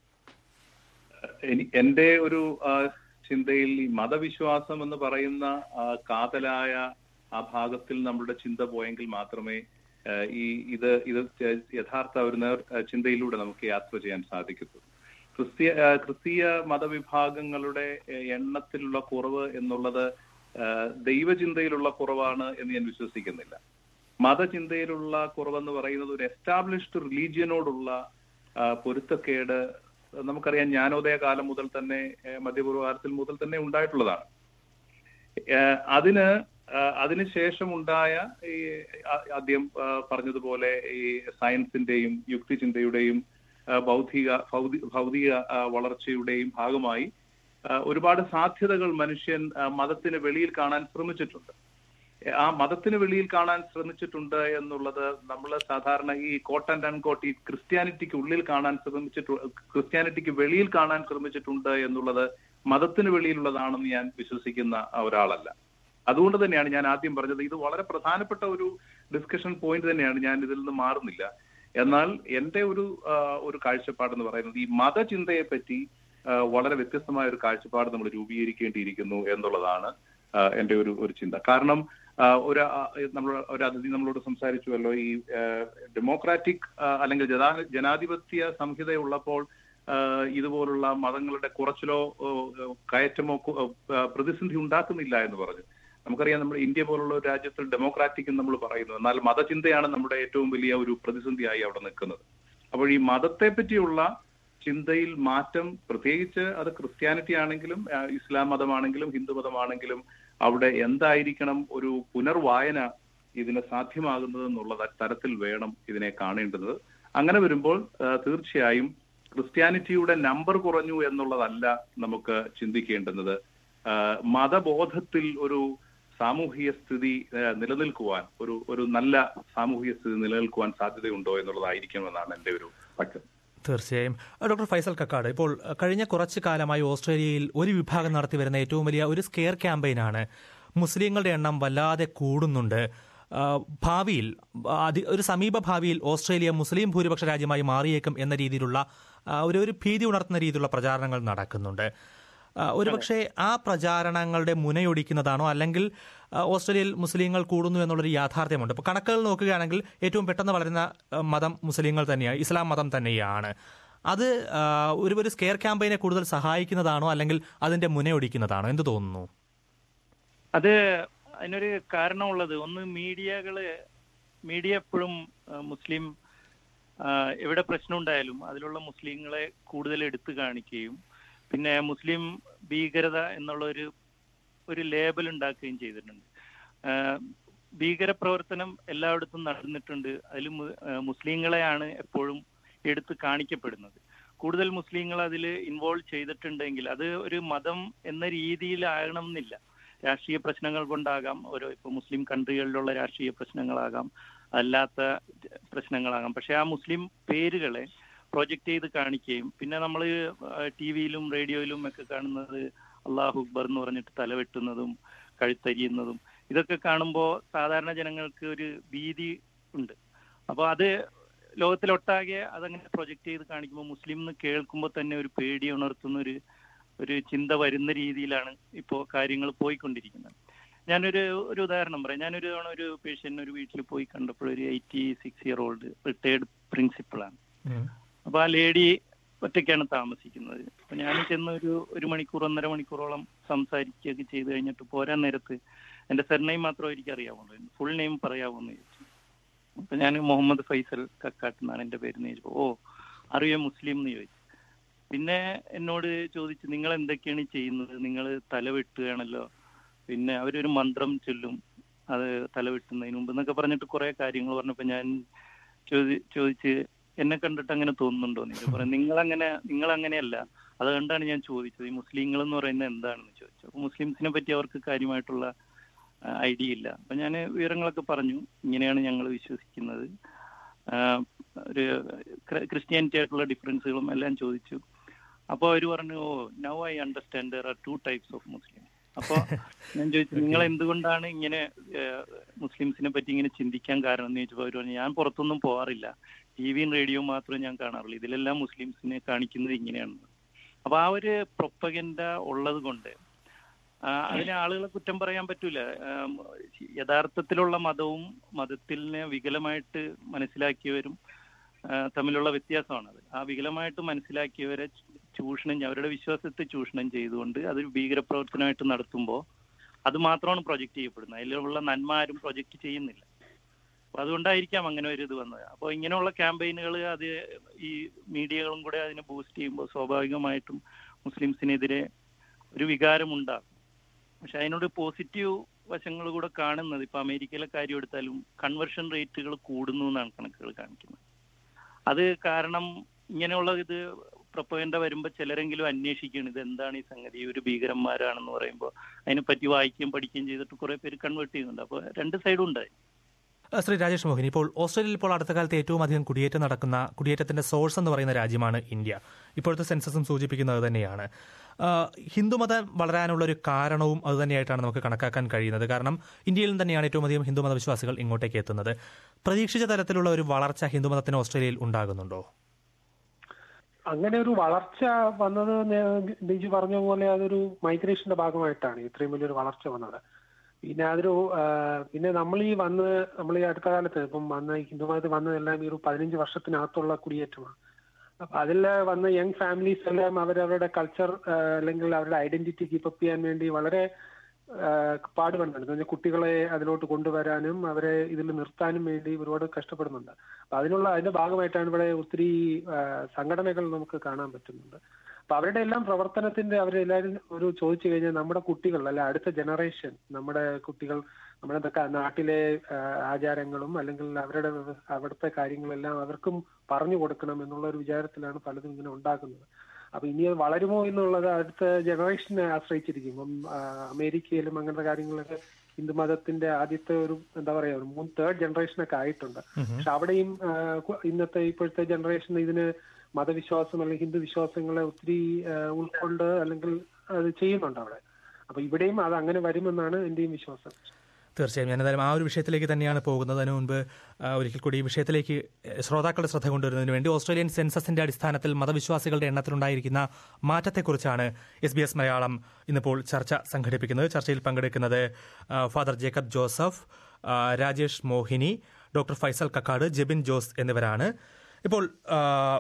എനി- എന്റെ ഒരു ആ, ചിന്തയിൽ ഈ മതവിശ്വാസം എന്ന് പറയുന്ന ആ, കാതലായ ആ ഭാഗത്തിൽ നമ്മളുടെ ചിന്ത പോയെങ്കിൽ മാത്രമേ ആ, ഈ ഇത് ഇത് ച- യഥാർത്ഥ ഒരു നേർ ആ, ചിന്തയിലൂടെ നമുക്ക് യാത്ര ചെയ്യാൻ സാധിക്കത്തുള്ളൂ ക്രിസ്തീയ ആ, ക്രിസ്തീയ മതവിഭാഗങ്ങളുടെ ആ, എണ്ണത്തിലുള്ള കുറവ് എന്നുള്ളത് ആ, ദൈവചിന്തയിലുള്ള കുറവാണ് എന്ന് ഞാൻ വിശ്വസിക്കുന്നില്ല മതചിന്തയിലുള്ള കുറവെന്ന് പറയുന്നത് ഒരു എസ്റ്റാബ്ലിഷ്ഡ് റിലീജിയനോടുള്ള ആ, പൊരുത്തക്കേട് നമുക്കറിയാം ജ്ഞാനോദയ കാലം മുതൽ തന്നെ ഏഹ്, മധ്യപൂർവകാലത്തിൽ മുതൽ തന്നെ ഉണ്ടായിട്ടുള്ളതാണ് ഏഹ്, അതിന് ആഹ്, അതിനുശേഷം ഉണ്ടായ ഈ ആ- ആദ്യം ആഹ്, പറഞ്ഞതുപോലെ ഈ സയൻസിന്റെയും യുക്തിചിന്തയുടെയും ആഹ്, ബൗദ്ധിക ഭൗതി- ഭൗതിക ആഹ്, വളർച്ചയുടെയും ഭാഗമായി ആഹ്, ഒരുപാട് സാധ്യതകൾ മനുഷ്യൻ ആഹ്, മതത്തിന് വെളിയിൽ കാണാൻ ശ്രമിച്ചിട്ടുണ്ട് ആ മതത്തിന് വെളിയിൽ കാണാൻ ശ്രമിച്ചിട്ടുണ്ട് എന്നുള്ളത് നമ്മൾ സാധാരണ ഈ കോട്ട് ആൻഡ് അൺകോട്ട് ഈ ക്രിസ്ത്യാനിറ്റിക്ക് ഉള്ളിൽ കാണാൻ ശ്രമിച്ചിട്ടു ക്രിസ്ത്യാനിറ്റിക്ക് വെളിയിൽ കാണാൻ ശ്രമിച്ചിട്ടുണ്ട് എന്നുള്ളത് മതത്തിന് വെളിയിലുള്ളതാണെന്ന് ഞാൻ വിശ്വസിക്കുന്ന ഒരാളല്ല അതുകൊണ്ട് തന്നെയാണ് ഞാൻ ആദ്യം പറഞ്ഞത് ഇത് വളരെ പ്രധാനപ്പെട്ട ഒരു ഡിസ്കഷൻ പോയിന്റ് തന്നെയാണ് ഞാൻ ഇതിൽ നിന്ന് മാറുന്നില്ല എന്നാൽ എന്റെ ഒരു ആ, ഒരു കാഴ്ചപ്പാടെന്ന് പറയുന്നത് ഈ മതചിന്തയെ പറ്റി ആ, വളരെ വ്യത്യസ്തമായ ഒരു കാഴ്ചപ്പാട് നമ്മൾ രൂപീകരിക്കേണ്ടിയിരിക്കുന്നു എന്നുള്ളതാണ് ആ, എന്റെ ഒരു ഒരു ചിന്ത കാരണം ആ, ഒരു ആ, നമ്മൾ ഒരു അതിഥി നമ്മളോട് സംസാരിച്ചുവല്ലോ ഈ ഡെമോക്രാറ്റിക് അല്ലെങ്കിൽ ജനാ- ജനാധിപത്യ സംഹിത ഉള്ളപ്പോൾ ആ, ഇതുപോലുള്ള മതങ്ങളുടെ കുറച്ചിലോ ഓ, കയറ്റമോ കു- ആ, പ്രതിസന്ധി ഉണ്ടാക്കുന്നില്ല എന്ന് പറഞ്ഞു നമുക്കറിയാം നമ്മുടെ ഇന്ത്യ പോലുള്ള ഒരു രാജ്യത്തിൽ ഡെമോക്രാറ്റിക് എന്ന് നമ്മൾ പറയുന്നു എന്നാൽ മതചിന്തയാണ് നമ്മുടെ ഏറ്റവും വലിയ ഒരു പ്രതിസന്ധിയായി അവിടെ നിൽക്കുന്നത് അപ്പോൾ ഈ മതത്തെ പറ്റിയുള്ള ചിന്തയിൽ മാറ്റം പ്രത്യേകിച്ച് അത് ക്രിസ്ത്യാനിറ്റി ആണെങ്കിലും ആ, ഇസ്ലാം മതമാണെങ്കിലും ഹിന്ദു മതമാണെങ്കിലും അവിടെ എന്തായിരിക്കണം ഒരു പുനർവായന ഇതിന് സാധ്യമാകുന്നത് എന്നുള്ള ത- തരത്തിൽ വേണം ഇതിനെ കാണേണ്ടത് അങ്ങനെ വരുമ്പോൾ ആ, തീർച്ചയായും ക്രിസ്ത്യാനിറ്റിയുടെ നമ്പർ കുറഞ്ഞു എന്നുള്ളതല്ല നമുക്ക് ചിന്തിക്കേണ്ടുന്നത് ആ, മതബോധത്തിൽ ഒരു സാമൂഹിക സ്ഥിതി ആ, നിലനിൽക്കുവാൻ ഒരു ഒരു നല്ല സാമൂഹിക സ്ഥിതി നിലനിൽക്കുവാൻ സാധ്യതയുണ്ടോ എന്നുള്ളതായിരിക്കുമെന്നാണ് എന്റെ ഒരു പക്ഷം തീർച്ചയായും അഹ് ഡോക്ടർ ഫൈസൽ കക്കാട് ഇപ്പോൾ അഹ് കഴിഞ്ഞ കുറച്ചു കാലമായി ഓസ്ട്രേലിയയിൽ ഒരു വിഭാഗം നടത്തി വരുന്ന ഏറ്റവും വലിയ ഒരു സ്കെയർ ക്യാമ്പയിനാണ് മുസ്ലിങ്ങളുടെ എണ്ണം വല്ലാതെ കൂടുന്നുണ്ട് ആഹ് ഭാവിയിൽ അതി- ഒരു സമീപ ഭാവിയിൽ ഓസ്ട്രേലിയ മുസ്ലിം ഭൂരിപക്ഷ രാജ്യമായി മാറിയേക്കും എന്ന രീതിയിലുള്ള ആഹ് ഒരു ഒരു ഭീതി ഉണർത്തുന്ന രീതിയിലുള്ള പ്രചാരണങ്ങൾ നടക്കുന്നുണ്ട് ആഹ് ഒരുപക്ഷെ ആ പ്രചാരണങ്ങളുടെ മുനയൊടിക്കുന്നതാണോ അല്ലെങ്കിൽ ആഹ് ഓസ്ട്രേലിയയിൽ മുസ്ലിങ്ങൾ കൂടുന്നു എന്നുള്ളൊരു യാഥാർത്ഥ്യമുണ്ട് ഇപ്പോൾ കണക്കുകൾ നോക്കുകയാണെങ്കിൽ ഏറ്റവും പെട്ടെന്ന് വളരുന്ന ആഹ് മതം മുസ്ലിങ്ങൾ തന്നെയാണ് ഇസ്ലാം മതം തന്നെയാണ് അത് ആഹ് ഒരു ഒരു സ്കെയർ ക്യാമ്പയിനെ കൂടുതൽ സഹായിക്കുന്നതാണോ അല്ലെങ്കിൽ അതിന്റെ മുനയൊടിക്കുന്നതാണോ എന്ത് തോന്നുന്നു അത് അതിനൊരു കാരണമുള്ളത് ഒന്ന് മീഡിയകള് മീഡിയ എപ്പോഴും ആ, മുസ്ലിം ആ, എവിടെ പ്രശ്നം ഉണ്ടായാലും അതിലുള്ള മുസ്ലിങ്ങളെ കൂടുതൽ എടുത്തു കാണിക്കുകയും പിന്നെ മുസ്ലിം ഭീകരത എന്നുള്ള ഒരു ഒരു ലേബൽ ഉണ്ടാക്കുകയും ചെയ്തിട്ടുണ്ട് ആ, ഭീകരപ്രവർത്തനം എല്ലായിടത്തും നടന്നിട്ടുണ്ട് അതിൽ മുസ്ലിങ്ങളെയാണ് എപ്പോഴും എടുത്ത് കാണിക്കപ്പെടുന്നത് കൂടുതൽ മുസ്ലിങ്ങൾ അതിൽ ഇൻവോൾവ് ചെയ്തിട്ടുണ്ടെങ്കിൽ അത് ഒരു മതം എന്ന രീതിയിലാകണം എന്നില്ല രാഷ്ട്രീയ പ്രശ്നങ്ങൾ കൊണ്ടാകാം ഓരോ ഇപ്പൊ മുസ്ലിം കൺട്രികളിലുള്ള രാഷ്ട്രീയ പ്രശ്നങ്ങളാകാം അല്ലാത്ത പ്രശ്നങ്ങളാകാം പക്ഷെ ആ മുസ്ലിം പേരുകളെ പ്രൊജക്ട് ചെയ്ത് കാണിക്കുകയും പിന്നെ നമ്മൾ ടി വിയിലും റേഡിയോയിലും ഒക്കെ കാണുന്നത് അള്ളാഹു അക്ബർ എന്ന് പറഞ്ഞിട്ട് തലവെട്ടുന്നതും കഴുത്തരിയുന്നതും ഇതൊക്കെ കാണുമ്പോൾ സാധാരണ ജനങ്ങൾക്ക് ഒരു ഭീതി ഉണ്ട് അപ്പോൾ അത് ലോകത്തിലൊട്ടാകെ അതങ്ങനെ പ്രൊജക്ട് ചെയ്ത് കാണിക്കുമ്പോൾ മുസ്ലിം എന്ന് കേൾക്കുമ്പോൾ തന്നെ ഒരു പേടി ഉണർത്തുന്ന ഒരു ഒരു ചിന്ത വരുന്ന രീതിയിലാണ് ഇപ്പോൾ കാര്യങ്ങൾ പോയിക്കൊണ്ടിരിക്കുന്നത് ഞാനൊരു ഒരു ഉദാഹരണം പറയാം ഞാനൊരു തവണ ഒരു പേഷ്യന്റ് ഒരു വീട്ടിൽ പോയി കണ്ടപ്പോൾ ഒരു eighty six year old retired പ്രിൻസിപ്പളാണ് അപ്പൊ ആ ലേഡി ഒറ്റയ്ക്കാണ് താമസിക്കുന്നത് അപ്പൊ ഞാൻ ചെന്ന് ഒരു ഒരു മണിക്കൂർ ഒന്നര മണിക്കൂറോളം സംസാരിക്കുകയൊക്കെ ചെയ്തു കഴിഞ്ഞിട്ട് പോരാൻ നേരത്ത് എന്റെ സർനെയിം മാത്രമേ എനിക്ക് അറിയാവുള്ളൂ ഫുൾ നെയിം പറയാമോ എന്ന് ചോദിച്ചു അപ്പൊ ഞാൻ മുഹമ്മദ് ഫൈസൽ കക്കാട്ട് എന്നാണ് എന്റെ പേര് എന്ന് ചോദിച്ചപ്പോ ഓ അറിയോ മുസ്ലിം എന്ന് ചോദിച്ചു പിന്നെ എന്നോട് ചോദിച്ചു നിങ്ങൾ എന്തൊക്കെയാണ് ചെയ്യുന്നത് നിങ്ങൾ തല വെട്ടുകയാണല്ലോ പിന്നെ അവരൊരു മന്ത്രം ചൊല്ലും അത് തല വെട്ടുന്നതിന് മുമ്പ് എന്നൊക്കെ പറഞ്ഞിട്ട് കുറെ കാര്യങ്ങൾ പറഞ്ഞപ്പോ ഞാൻ ചോദി ചോദിച്ച് എന്നെ കണ്ടിട്ട് അങ്ങനെ തോന്നുന്നുണ്ടോ എന്ന് ചോദിച്ചു പറഞ്ഞു നിങ്ങൾ അങ്ങനെ നിങ്ങൾ അങ്ങനെയല്ല അതുകൊണ്ടാണ് ഞാൻ ചോദിച്ചത് ഈ മുസ്ലിങ്ങൾ എന്ന് പറയുന്നത് എന്താണെന്ന് ചോദിച്ചു അപ്പൊ മുസ്ലിംസിനെ പറ്റി അവർക്ക് കാര്യമായിട്ടുള്ള ഐഡിയ ഇല്ല അപ്പൊ ഞാൻ വിവരങ്ങളൊക്കെ പറഞ്ഞു ഇങ്ങനെയാണ് ഞങ്ങൾ വിശ്വസിക്കുന്നത് ആ, ഒരു ക്ര- ക്രിസ്ത്യാനിറ്റി ആയിട്ടുള്ള ഡിഫറൻസുകളും എല്ലാം ചോദിച്ചു അപ്പോൾ അവർ പറഞ്ഞു oh now I understand there are two types of Muslim അപ്പൊ ഞാൻ ചോദിച്ചു നിങ്ങൾ എന്തുകൊണ്ടാണ് ഇങ്ങനെ ഏഹ്, മുസ്ലിംസിനെ പറ്റി ഇങ്ങനെ ചിന്തിക്കാൻ കാരണം എന്ന് ചോദിച്ചപ്പോൾ അവർ പറഞ്ഞു ഞാൻ പുറത്തൊന്നും പോകാറില്ല ടി വിയും റേഡിയോയും മാത്രമേ ഞാൻ കാണാറുള്ളൂ ഇതിലെല്ലാം മുസ്ലിംസിനെ കാണിക്കുന്നത് ഇങ്ങനെയാണ് അപ്പൊ ആ ഒരു പ്രൊപ്പഗൻഡ ഉള്ളത് കൊണ്ട് ആ, അതിനെ ആളുകളെ കുറ്റം പറയാൻ പറ്റൂല ആം, യഥാർത്ഥത്തിലുള്ള മതവും മതത്തിനെ വികലമായിട്ട് മനസ്സിലാക്കിയവരും ആ, തമ്മിലുള്ള വ്യത്യാസമാണത് ആ വികലമായിട്ട് മനസ്സിലാക്കിയവരെ ചൂ- ചൂഷണം ചെയ്യ- അവരുടെ വിശ്വാസത്തെ ചൂഷണം ചെയ്തുകൊണ്ട് അത് ഭീകരപ്രവർത്തനമായിട്ട് നടത്തുമ്പോൾ അത് മാത്രമാണ് പ്രൊജക്ട് ചെയ്യപ്പെടുന്നത് അതിലുള്ള നന്മ ആരും പ്രൊജക്ട് ചെയ്യുന്നില്ല അപ്പൊ അതുകൊണ്ടായിരിക്കാം അങ്ങനെ ഒരു ഇത് വന്നത് അപ്പോൾ ഇങ്ങനെയുള്ള ക്യാമ്പയിനുകൾ അത് ഈ മീഡിയകളും കൂടെ അതിനെ ബൂസ്റ്റ് ചെയ്യുമ്പോൾ സ്വാഭാവികമായിട്ടും മുസ്ലിംസിനെതിരെ ഒരു വികാരം ഉണ്ടാകും പക്ഷെ അതിനോട് പോസിറ്റീവ് വശങ്ങൾ കൂടെ കാണുന്നത് ഇപ്പൊ അമേരിക്കയിലെ കാര്യം എടുത്താലും കൺവർഷൻ റേറ്റുകൾ കൂടുന്നു എന്നാണ് കണക്കുകൾ കാണിക്കുന്നത് അത് കാരണം ഇങ്ങനെയുള്ള ഇത് പ്രൊപ്പഗൻഡ വരുമ്പോൾ ചിലരെങ്കിലും അന്വേഷിക്കുകയാണ് ഇത് എന്താണ് ഈ സംഗതി ഒരു ഭീകരന്മാരാണെന്ന് പറയുമ്പോൾ അതിനെപ്പറ്റി വായിക്കുകയും പഠിക്കുകയും ചെയ്തിട്ട് കുറെ പേര് കൺവേർട്ട് ചെയ്യുന്നുണ്ട് അപ്പോൾ രണ്ട് സൈഡും ഉണ്ടായി അഹ് ശ്രീ രാജേഷ് മോഹിനി ഇപ്പോൾ ഓസ്ട്രേലിയയിൽ ഇപ്പോൾ അടുത്ത കാലത്ത് ഏറ്റവും അധികം കുടിയേറ്റം നടക്കുന്ന കുടിയേറ്റത്തിന്റെ സോഴ്സ് എന്ന് പറയുന്ന രാജ്യമാണ് ഇന്ത്യ ഇപ്പോഴത്തെ സെൻസസും സൂചിപ്പിക്കുന്നത് തന്നെയാണ് ആഹ് ഹിന്ദുമതം വളരാനുള്ള ഒരു കാരണവും അതുതന്നെയായിട്ടാണ് നമുക്ക് കണക്കാക്കാൻ കഴിയുന്നത് കാരണം ഇന്ത്യയിൽ തന്നെയാണ് ഏറ്റവും അധികം ഹിന്ദുമത വിശ്വാസികൾ ഇങ്ങോട്ടേക്ക് എത്തുന്നത് പ്രതീക്ഷിച്ച തരത്തിലുള്ള ഒരു വളർച്ച ഹിന്ദുമതത്തിന് ഓസ്ട്രേലിയയിൽ ഉണ്ടാകുന്നുണ്ടോ അങ്ങനെ ഒരു വളർച്ച വന്നത് നേ- ബിജു പറഞ്ഞ പോലെ അതൊരു മൈഗ്രേഷന്റെ ഭാഗമായിട്ടാണ് ഇത്രയും വലിയൊരു വളർച്ച വന്നത് പിന്നെ അതൊരു ആ, പിന്നെ നമ്മൾ ഈ വന്ന് നമ്മൾ ഈ അടുത്ത കാലത്ത് ഇപ്പം വന്ന ഈ ഹിന്ദുമതത്തിൽ വന്നതെല്ലാം ഈ ഒരു പതിനഞ്ച് വർഷത്തിനകത്തുള്ള കുടിയേറ്റമാണ് അപ്പൊ അതിൽ വന്ന യങ് ഫാമിലീസ് എല്ലാം അവരവരുടെ കൾച്ചർ അല്ലെങ്കിൽ അവരുടെ ഐഡന്റിറ്റി കീപ്പപ്പ് ചെയ്യാൻ വേണ്ടി വളരെ ആ, പാടുപെടുന്നുണ്ട് എന്ന് പറഞ്ഞാൽ കുട്ടികളെ അതിലോട്ട് കൊണ്ടുവരാനും അവരെ ഇതിൽ നിർത്താനും വേണ്ടി ഒരുപാട് കഷ്ടപ്പെടുന്നുണ്ട് അപ്പൊ അതിനുള്ള അതിന്റെ ഭാഗമായിട്ടാണ് ഇവിടെ ഒത്തിരി ആ, സംഘടനകൾ നമുക്ക് കാണാൻ പറ്റുന്നുണ്ട് അപ്പൊ അവരുടെ എല്ലാം പ്രവർത്തനത്തിന്റെ അവരെല്ലാവരും ഒരു ചോദിച്ചു കഴിഞ്ഞാൽ നമ്മുടെ കുട്ടികൾ അല്ല അടുത്ത ജനറേഷൻ നമ്മുടെ കുട്ടികൾ നമ്മുടെ ഇതൊക്കെ നാട്ടിലെ ആ, ആചാരങ്ങളും അല്ലെങ്കിൽ അവരുടെ വ്യവ- അവിടുത്തെ കാര്യങ്ങളെല്ലാം അവർക്കും പറഞ്ഞു കൊടുക്കണം എന്നുള്ള ഒരു വിചാരത്തിലാണ് പലതും ഇങ്ങനെ ഉണ്ടാക്കുന്നത് അപ്പൊ ഇനി അത് വളരുമോ എന്നുള്ളത് അടുത്ത ജനറേഷനെ ആശ്രയിച്ചിരിക്കും ഇപ്പം ആ, അമേരിക്കയിലും അങ്ങനത്തെ കാര്യങ്ങളൊക്കെ ഹിന്ദു മതത്തിന്റെ ആദ്യത്തെ ഒരു എന്താ പറയാ ഒരു മൂന്ന് തേർഡ് ജനറേഷനൊക്കെ ആയിട്ടുണ്ട് പക്ഷെ അവിടെയും ആ, കു- ഇന്നത്തെ ഇപ്പോഴത്തെ ജനറേഷൻ ഇതിന് മതവിശ്വാസം അല്ലെങ്കിൽ ഹിന്ദു വിശ്വാസങ്ങളെ ഒത്തിരി ആ, ഉൾക്കൊണ്ട് അല്ലെങ്കിൽ അത് ചെയ്യുന്നുണ്ട് അവിടെ അപ്പൊ ഇവിടെയും അത് അങ്ങനെ വരുമെന്നാണ് എന്റെയും വിശ്വാസം തീർച്ചയായും ഞാൻ എന്തായാലും ആ ഒരു വിഷയത്തിലേക്ക് തന്നെയാണ് പോകുന്നത് അതിനു മുൻപ് ആ, ഒരിക്കൽ കൂടി ഈ വിഷയത്തിലേക്ക് ശ്രോതാക്കളുടെ ശ്രദ്ധ കൊണ്ടുവരുന്നതിന് വേണ്ടി ഓസ്ട്രേലിയൻ സെൻസസിന്റെ അടിസ്ഥാനത്തിൽ മതവിശ്വാസികളുടെ എണ്ണത്തിലുണ്ടായിരിക്കുന്ന മാറ്റത്തെക്കുറിച്ചാണ് എസ് ബി എസ് മലയാളം ഇന്നിപ്പോൾ ചർച്ച സംഘടിപ്പിക്കുന്നത് ചർച്ചയിൽ പങ്കെടുക്കുന്നത് ആ, ഫാദർ ജേക്കബ് ജോസഫ് ആ, രാജേഷ് മോഹിനി ഡോക്ടർ ഫൈസൽ കക്കാട് ജെബിൻ ജോസ് എന്നിവരാണ് ഇപ്പോൾ ആ,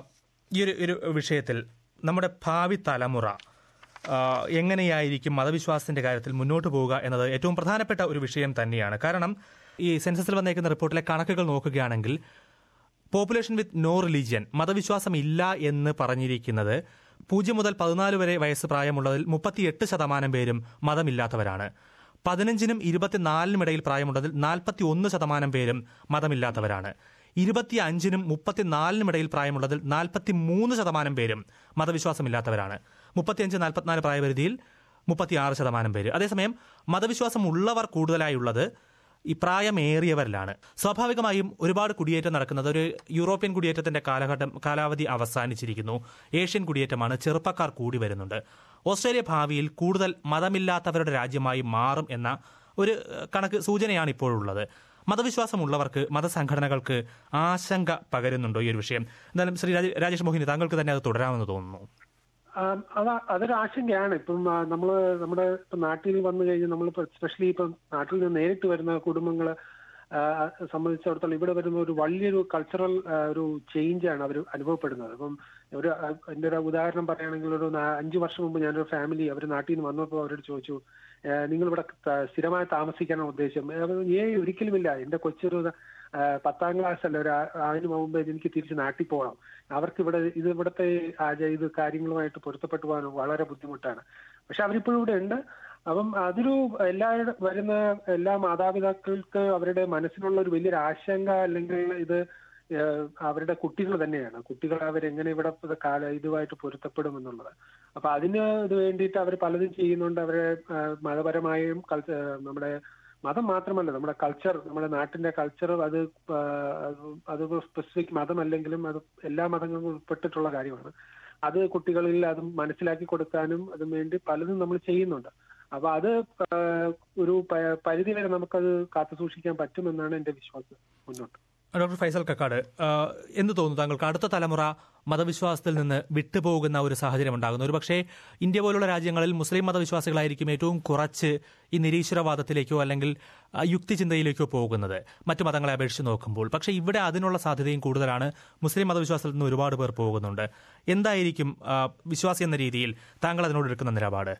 ഈ ഒരു ഒരു വിഷയത്തിൽ നമ്മുടെ ഭാവി തലമുറ ആ, എങ്ങനെയായിരിക്കും മതവിശ്വാസത്തിന്റെ കാര്യത്തിൽ മുന്നോട്ട് പോവുക എന്നത് ഏറ്റവും പ്രധാനപ്പെട്ട ഒരു വിഷയം തന്നെയാണ് കാരണം ഈ സെൻസസിൽ വന്നേക്കുന്ന റിപ്പോർട്ടിലെ കണക്കുകൾ നോക്കുകയാണെങ്കിൽ പോപ്പുലേഷൻ വിത്ത് നോ റിലീജിയൻ മതവിശ്വാസം ഇല്ല എന്ന് പറഞ്ഞിരിക്കുന്നത് പൂജ്യം മുതൽ പതിനാല് വരെ വയസ്സ് പ്രായമുള്ളതിൽ മുപ്പത്തിയെട്ട് ശതമാനം പേരും മതമില്ലാത്തവരാണ് പതിനഞ്ചിനും ഇരുപത്തിനാലിനും ഇടയിൽ പ്രായമുള്ളതിൽ നാൽപ്പത്തി ഒന്ന് ശതമാനം പേരും മതമില്ലാത്തവരാണ് ഇരുപത്തി അഞ്ചിനും മുപ്പത്തിനാലിനും ഇടയിൽ പ്രായമുള്ളതിൽ നാൽപ്പത്തി മൂന്ന് ശതമാനം പേരും മതവിശ്വാസമില്ലാത്തവരാണ് മുപ്പത്തിയഞ്ച് നാൽപ്പത്തിനാല് പ്രായപരിധിയിൽ മുപ്പത്തിയാറ് ശതമാനം പേര് അതേസമയം മതവിശ്വാസം ഉള്ളവർ കൂടുതലായുള്ളത് ഈ പ്രായമേറിയവരിലാണ് സ്വാഭാവികമായും ഒരുപാട് കുടിയേറ്റം നടക്കുന്നത് ഒരു യൂറോപ്യൻ കുടിയേറ്റത്തിന്റെ കാലഘട്ടം കാലാവധി അവസാനിച്ചിരിക്കുന്നു ഏഷ്യൻ കുടിയേറ്റമാണ് ചെറുപ്പക്കാർ കൂടി വരുന്നുണ്ട് ഓസ്ട്രേലിയ ഭാവിയിൽ കൂടുതൽ മതമില്ലാത്തവരുടെ രാജ്യമായി മാറും എന്ന ഒരു ഏഹ്, കണക്ക് സൂചനയാണ് ഇപ്പോഴുള്ളത് മതവിശ്വാസമുള്ളവർക്ക് മതസംഘടനകൾക്ക് ആശങ്ക പകരുന്നുണ്ടോ ഈ ഒരു വിഷയം എന്തായാലും ശ്രീ രാജ- രാജേഷ് മോഹിനി താങ്കൾക്ക് തന്നെ അത് തുടരാമെന്ന് തോന്നുന്നു ആം, അതാ അതൊരു ആശങ്കയാണ് ഇപ്പം ആ, നമ്മള് നമ്മുടെ ഇപ്പം നാട്ടിൽ വന്നു കഴിഞ്ഞാൽ നമ്മളിപ്പോ എസ്പെഷ്യലി ഇപ്പം നാട്ടിൽ നിന്ന് നേരിട്ട് വരുന്ന കുടുംബങ്ങളെ ആ, സംബന്ധിച്ചിടത്തോളം ഇവിടെ വരുന്ന ഒരു വലിയൊരു കൾച്ചറൽ ഒരു ചേഞ്ച് ആണ് അവർ അനുഭവപ്പെടുന്നത് അപ്പം ഒരു ആ, എന്റെ ഒരു ഉദാഹരണം പറയുകയാണെങ്കിൽ ഒരു നാ- അഞ്ചു വർഷം മുമ്പ് ഞാനൊരു ഫാമിലി അവർ നാട്ടിൽ നിന്ന് വന്നപ്പോൾ അവരോട് ചോദിച്ചു "ഏ, നിങ്ങൾ ഇവിടെ ത- സ്ഥിരമായി താമസിക്കാനാണ് ഉദ്ദേശം ഏ ഒരിക്കലുമില്ല എന്റെ കൊച്ചൊരു ആ, പത്താം ക്ലാസ് അല്ല ഒരു ആ- അതിന് മുമ്പ് എനിക്ക് തിരിച്ച് നാട്ടിൽ പോകണം അവർക്ക് ഇവിടെ ഇത് ഇവിടുത്തെ ആച ഇത് കാര്യങ്ങളുമായിട്ട് പൊരുത്തപ്പെട്ടു പോകാൻ വളരെ ബുദ്ധിമുട്ടാണ് പക്ഷെ അവരിപ്പോഴും ഇവിടെ ഉണ്ട് അപ്പം അതൊരു എല്ലാവരുടെ വരുന്ന എല്ലാ മാതാപിതാക്കൾക്ക് അവരുടെ മനസ്സിലുള്ള ഒരു വലിയൊരു ആശങ്ക അല്ലെങ്കിൽ ഇത് ഏഹ് അവരുടെ കുട്ടികൾ തന്നെയാണ് കുട്ടികൾ അവരെങ്ങനെ ഇവിടെ ഇത് കാല ഇതുമായിട്ട് പൊരുത്തപ്പെടും എന്നുള്ളത് അപ്പൊ അതിന് ഇത് വേണ്ടിയിട്ട് അവർ പലതും ചെയ്യുന്നുണ്ട് അവരെ ഏഹ് മതപരമായും കൾച്ച നമ്മുടെ മതം മാത്രമല്ല നമ്മുടെ കൾച്ചർ നമ്മുടെ നാട്ടിന്റെ കൾച്ചർ അത് ആഹ് അത് സ്പെസിഫിക് മതമല്ലെങ്കിലും അത് എല്ലാ മതങ്ങളും ഉൾപ്പെട്ടിട്ടുള്ള കാര്യമാണ് അത് കുട്ടികളിൽ അത് മനസ്സിലാക്കി കൊടുക്കാനും അതും വേണ്ടി പലതും നമ്മൾ ചെയ്യുന്നുണ്ട് അപ്പൊ അത് ആഹ് ഒരു പ- പരിധി വരെ നമുക്കത് കാത്തു സൂക്ഷിക്കാൻ പറ്റുമെന്നാണ് എന്റെ വിശ്വാസം മുന്നോട്ട് ഡോക്ടർ ഫൈസൽ കക്കാട് ആ, എന്ത് തോന്നുന്നു താങ്കൾക്ക് അടുത്ത തലമുറ മതവിശ്വാസത്തിൽ നിന്ന് വിട്ടുപോകുന്ന ഒരു സാഹചര്യം ഉണ്ടാകുന്നു ഒരു പക്ഷേ ഇന്ത്യ പോലുള്ള രാജ്യങ്ങളിൽ മുസ്ലിം മതവിശ്വാസികളായിരിക്കും ഏറ്റവും കുറച്ച് ഈ നിരീശ്വരവാദത്തിലേക്കോ അല്ലെങ്കിൽ ആ, യുക്തിചിന്തയിലേക്കോ പോകുന്നത് മറ്റു മതങ്ങളെ അപേക്ഷിച്ച് നോക്കുമ്പോൾ പക്ഷേ ഇവിടെ അതിനുള്ള സാധ്യതയും കൂടുതലാണ് മുസ്ലിം മതവിശ്വാസത്തിൽ നിന്ന് ഒരുപാട് പേർ പോകുന്നുണ്ട് എന്തായിരിക്കും ആ, വിശ്വാസി എന്ന രീതിയിൽ താങ്കൾ അതിനോട് എടുക്കുന്ന നിലപാട്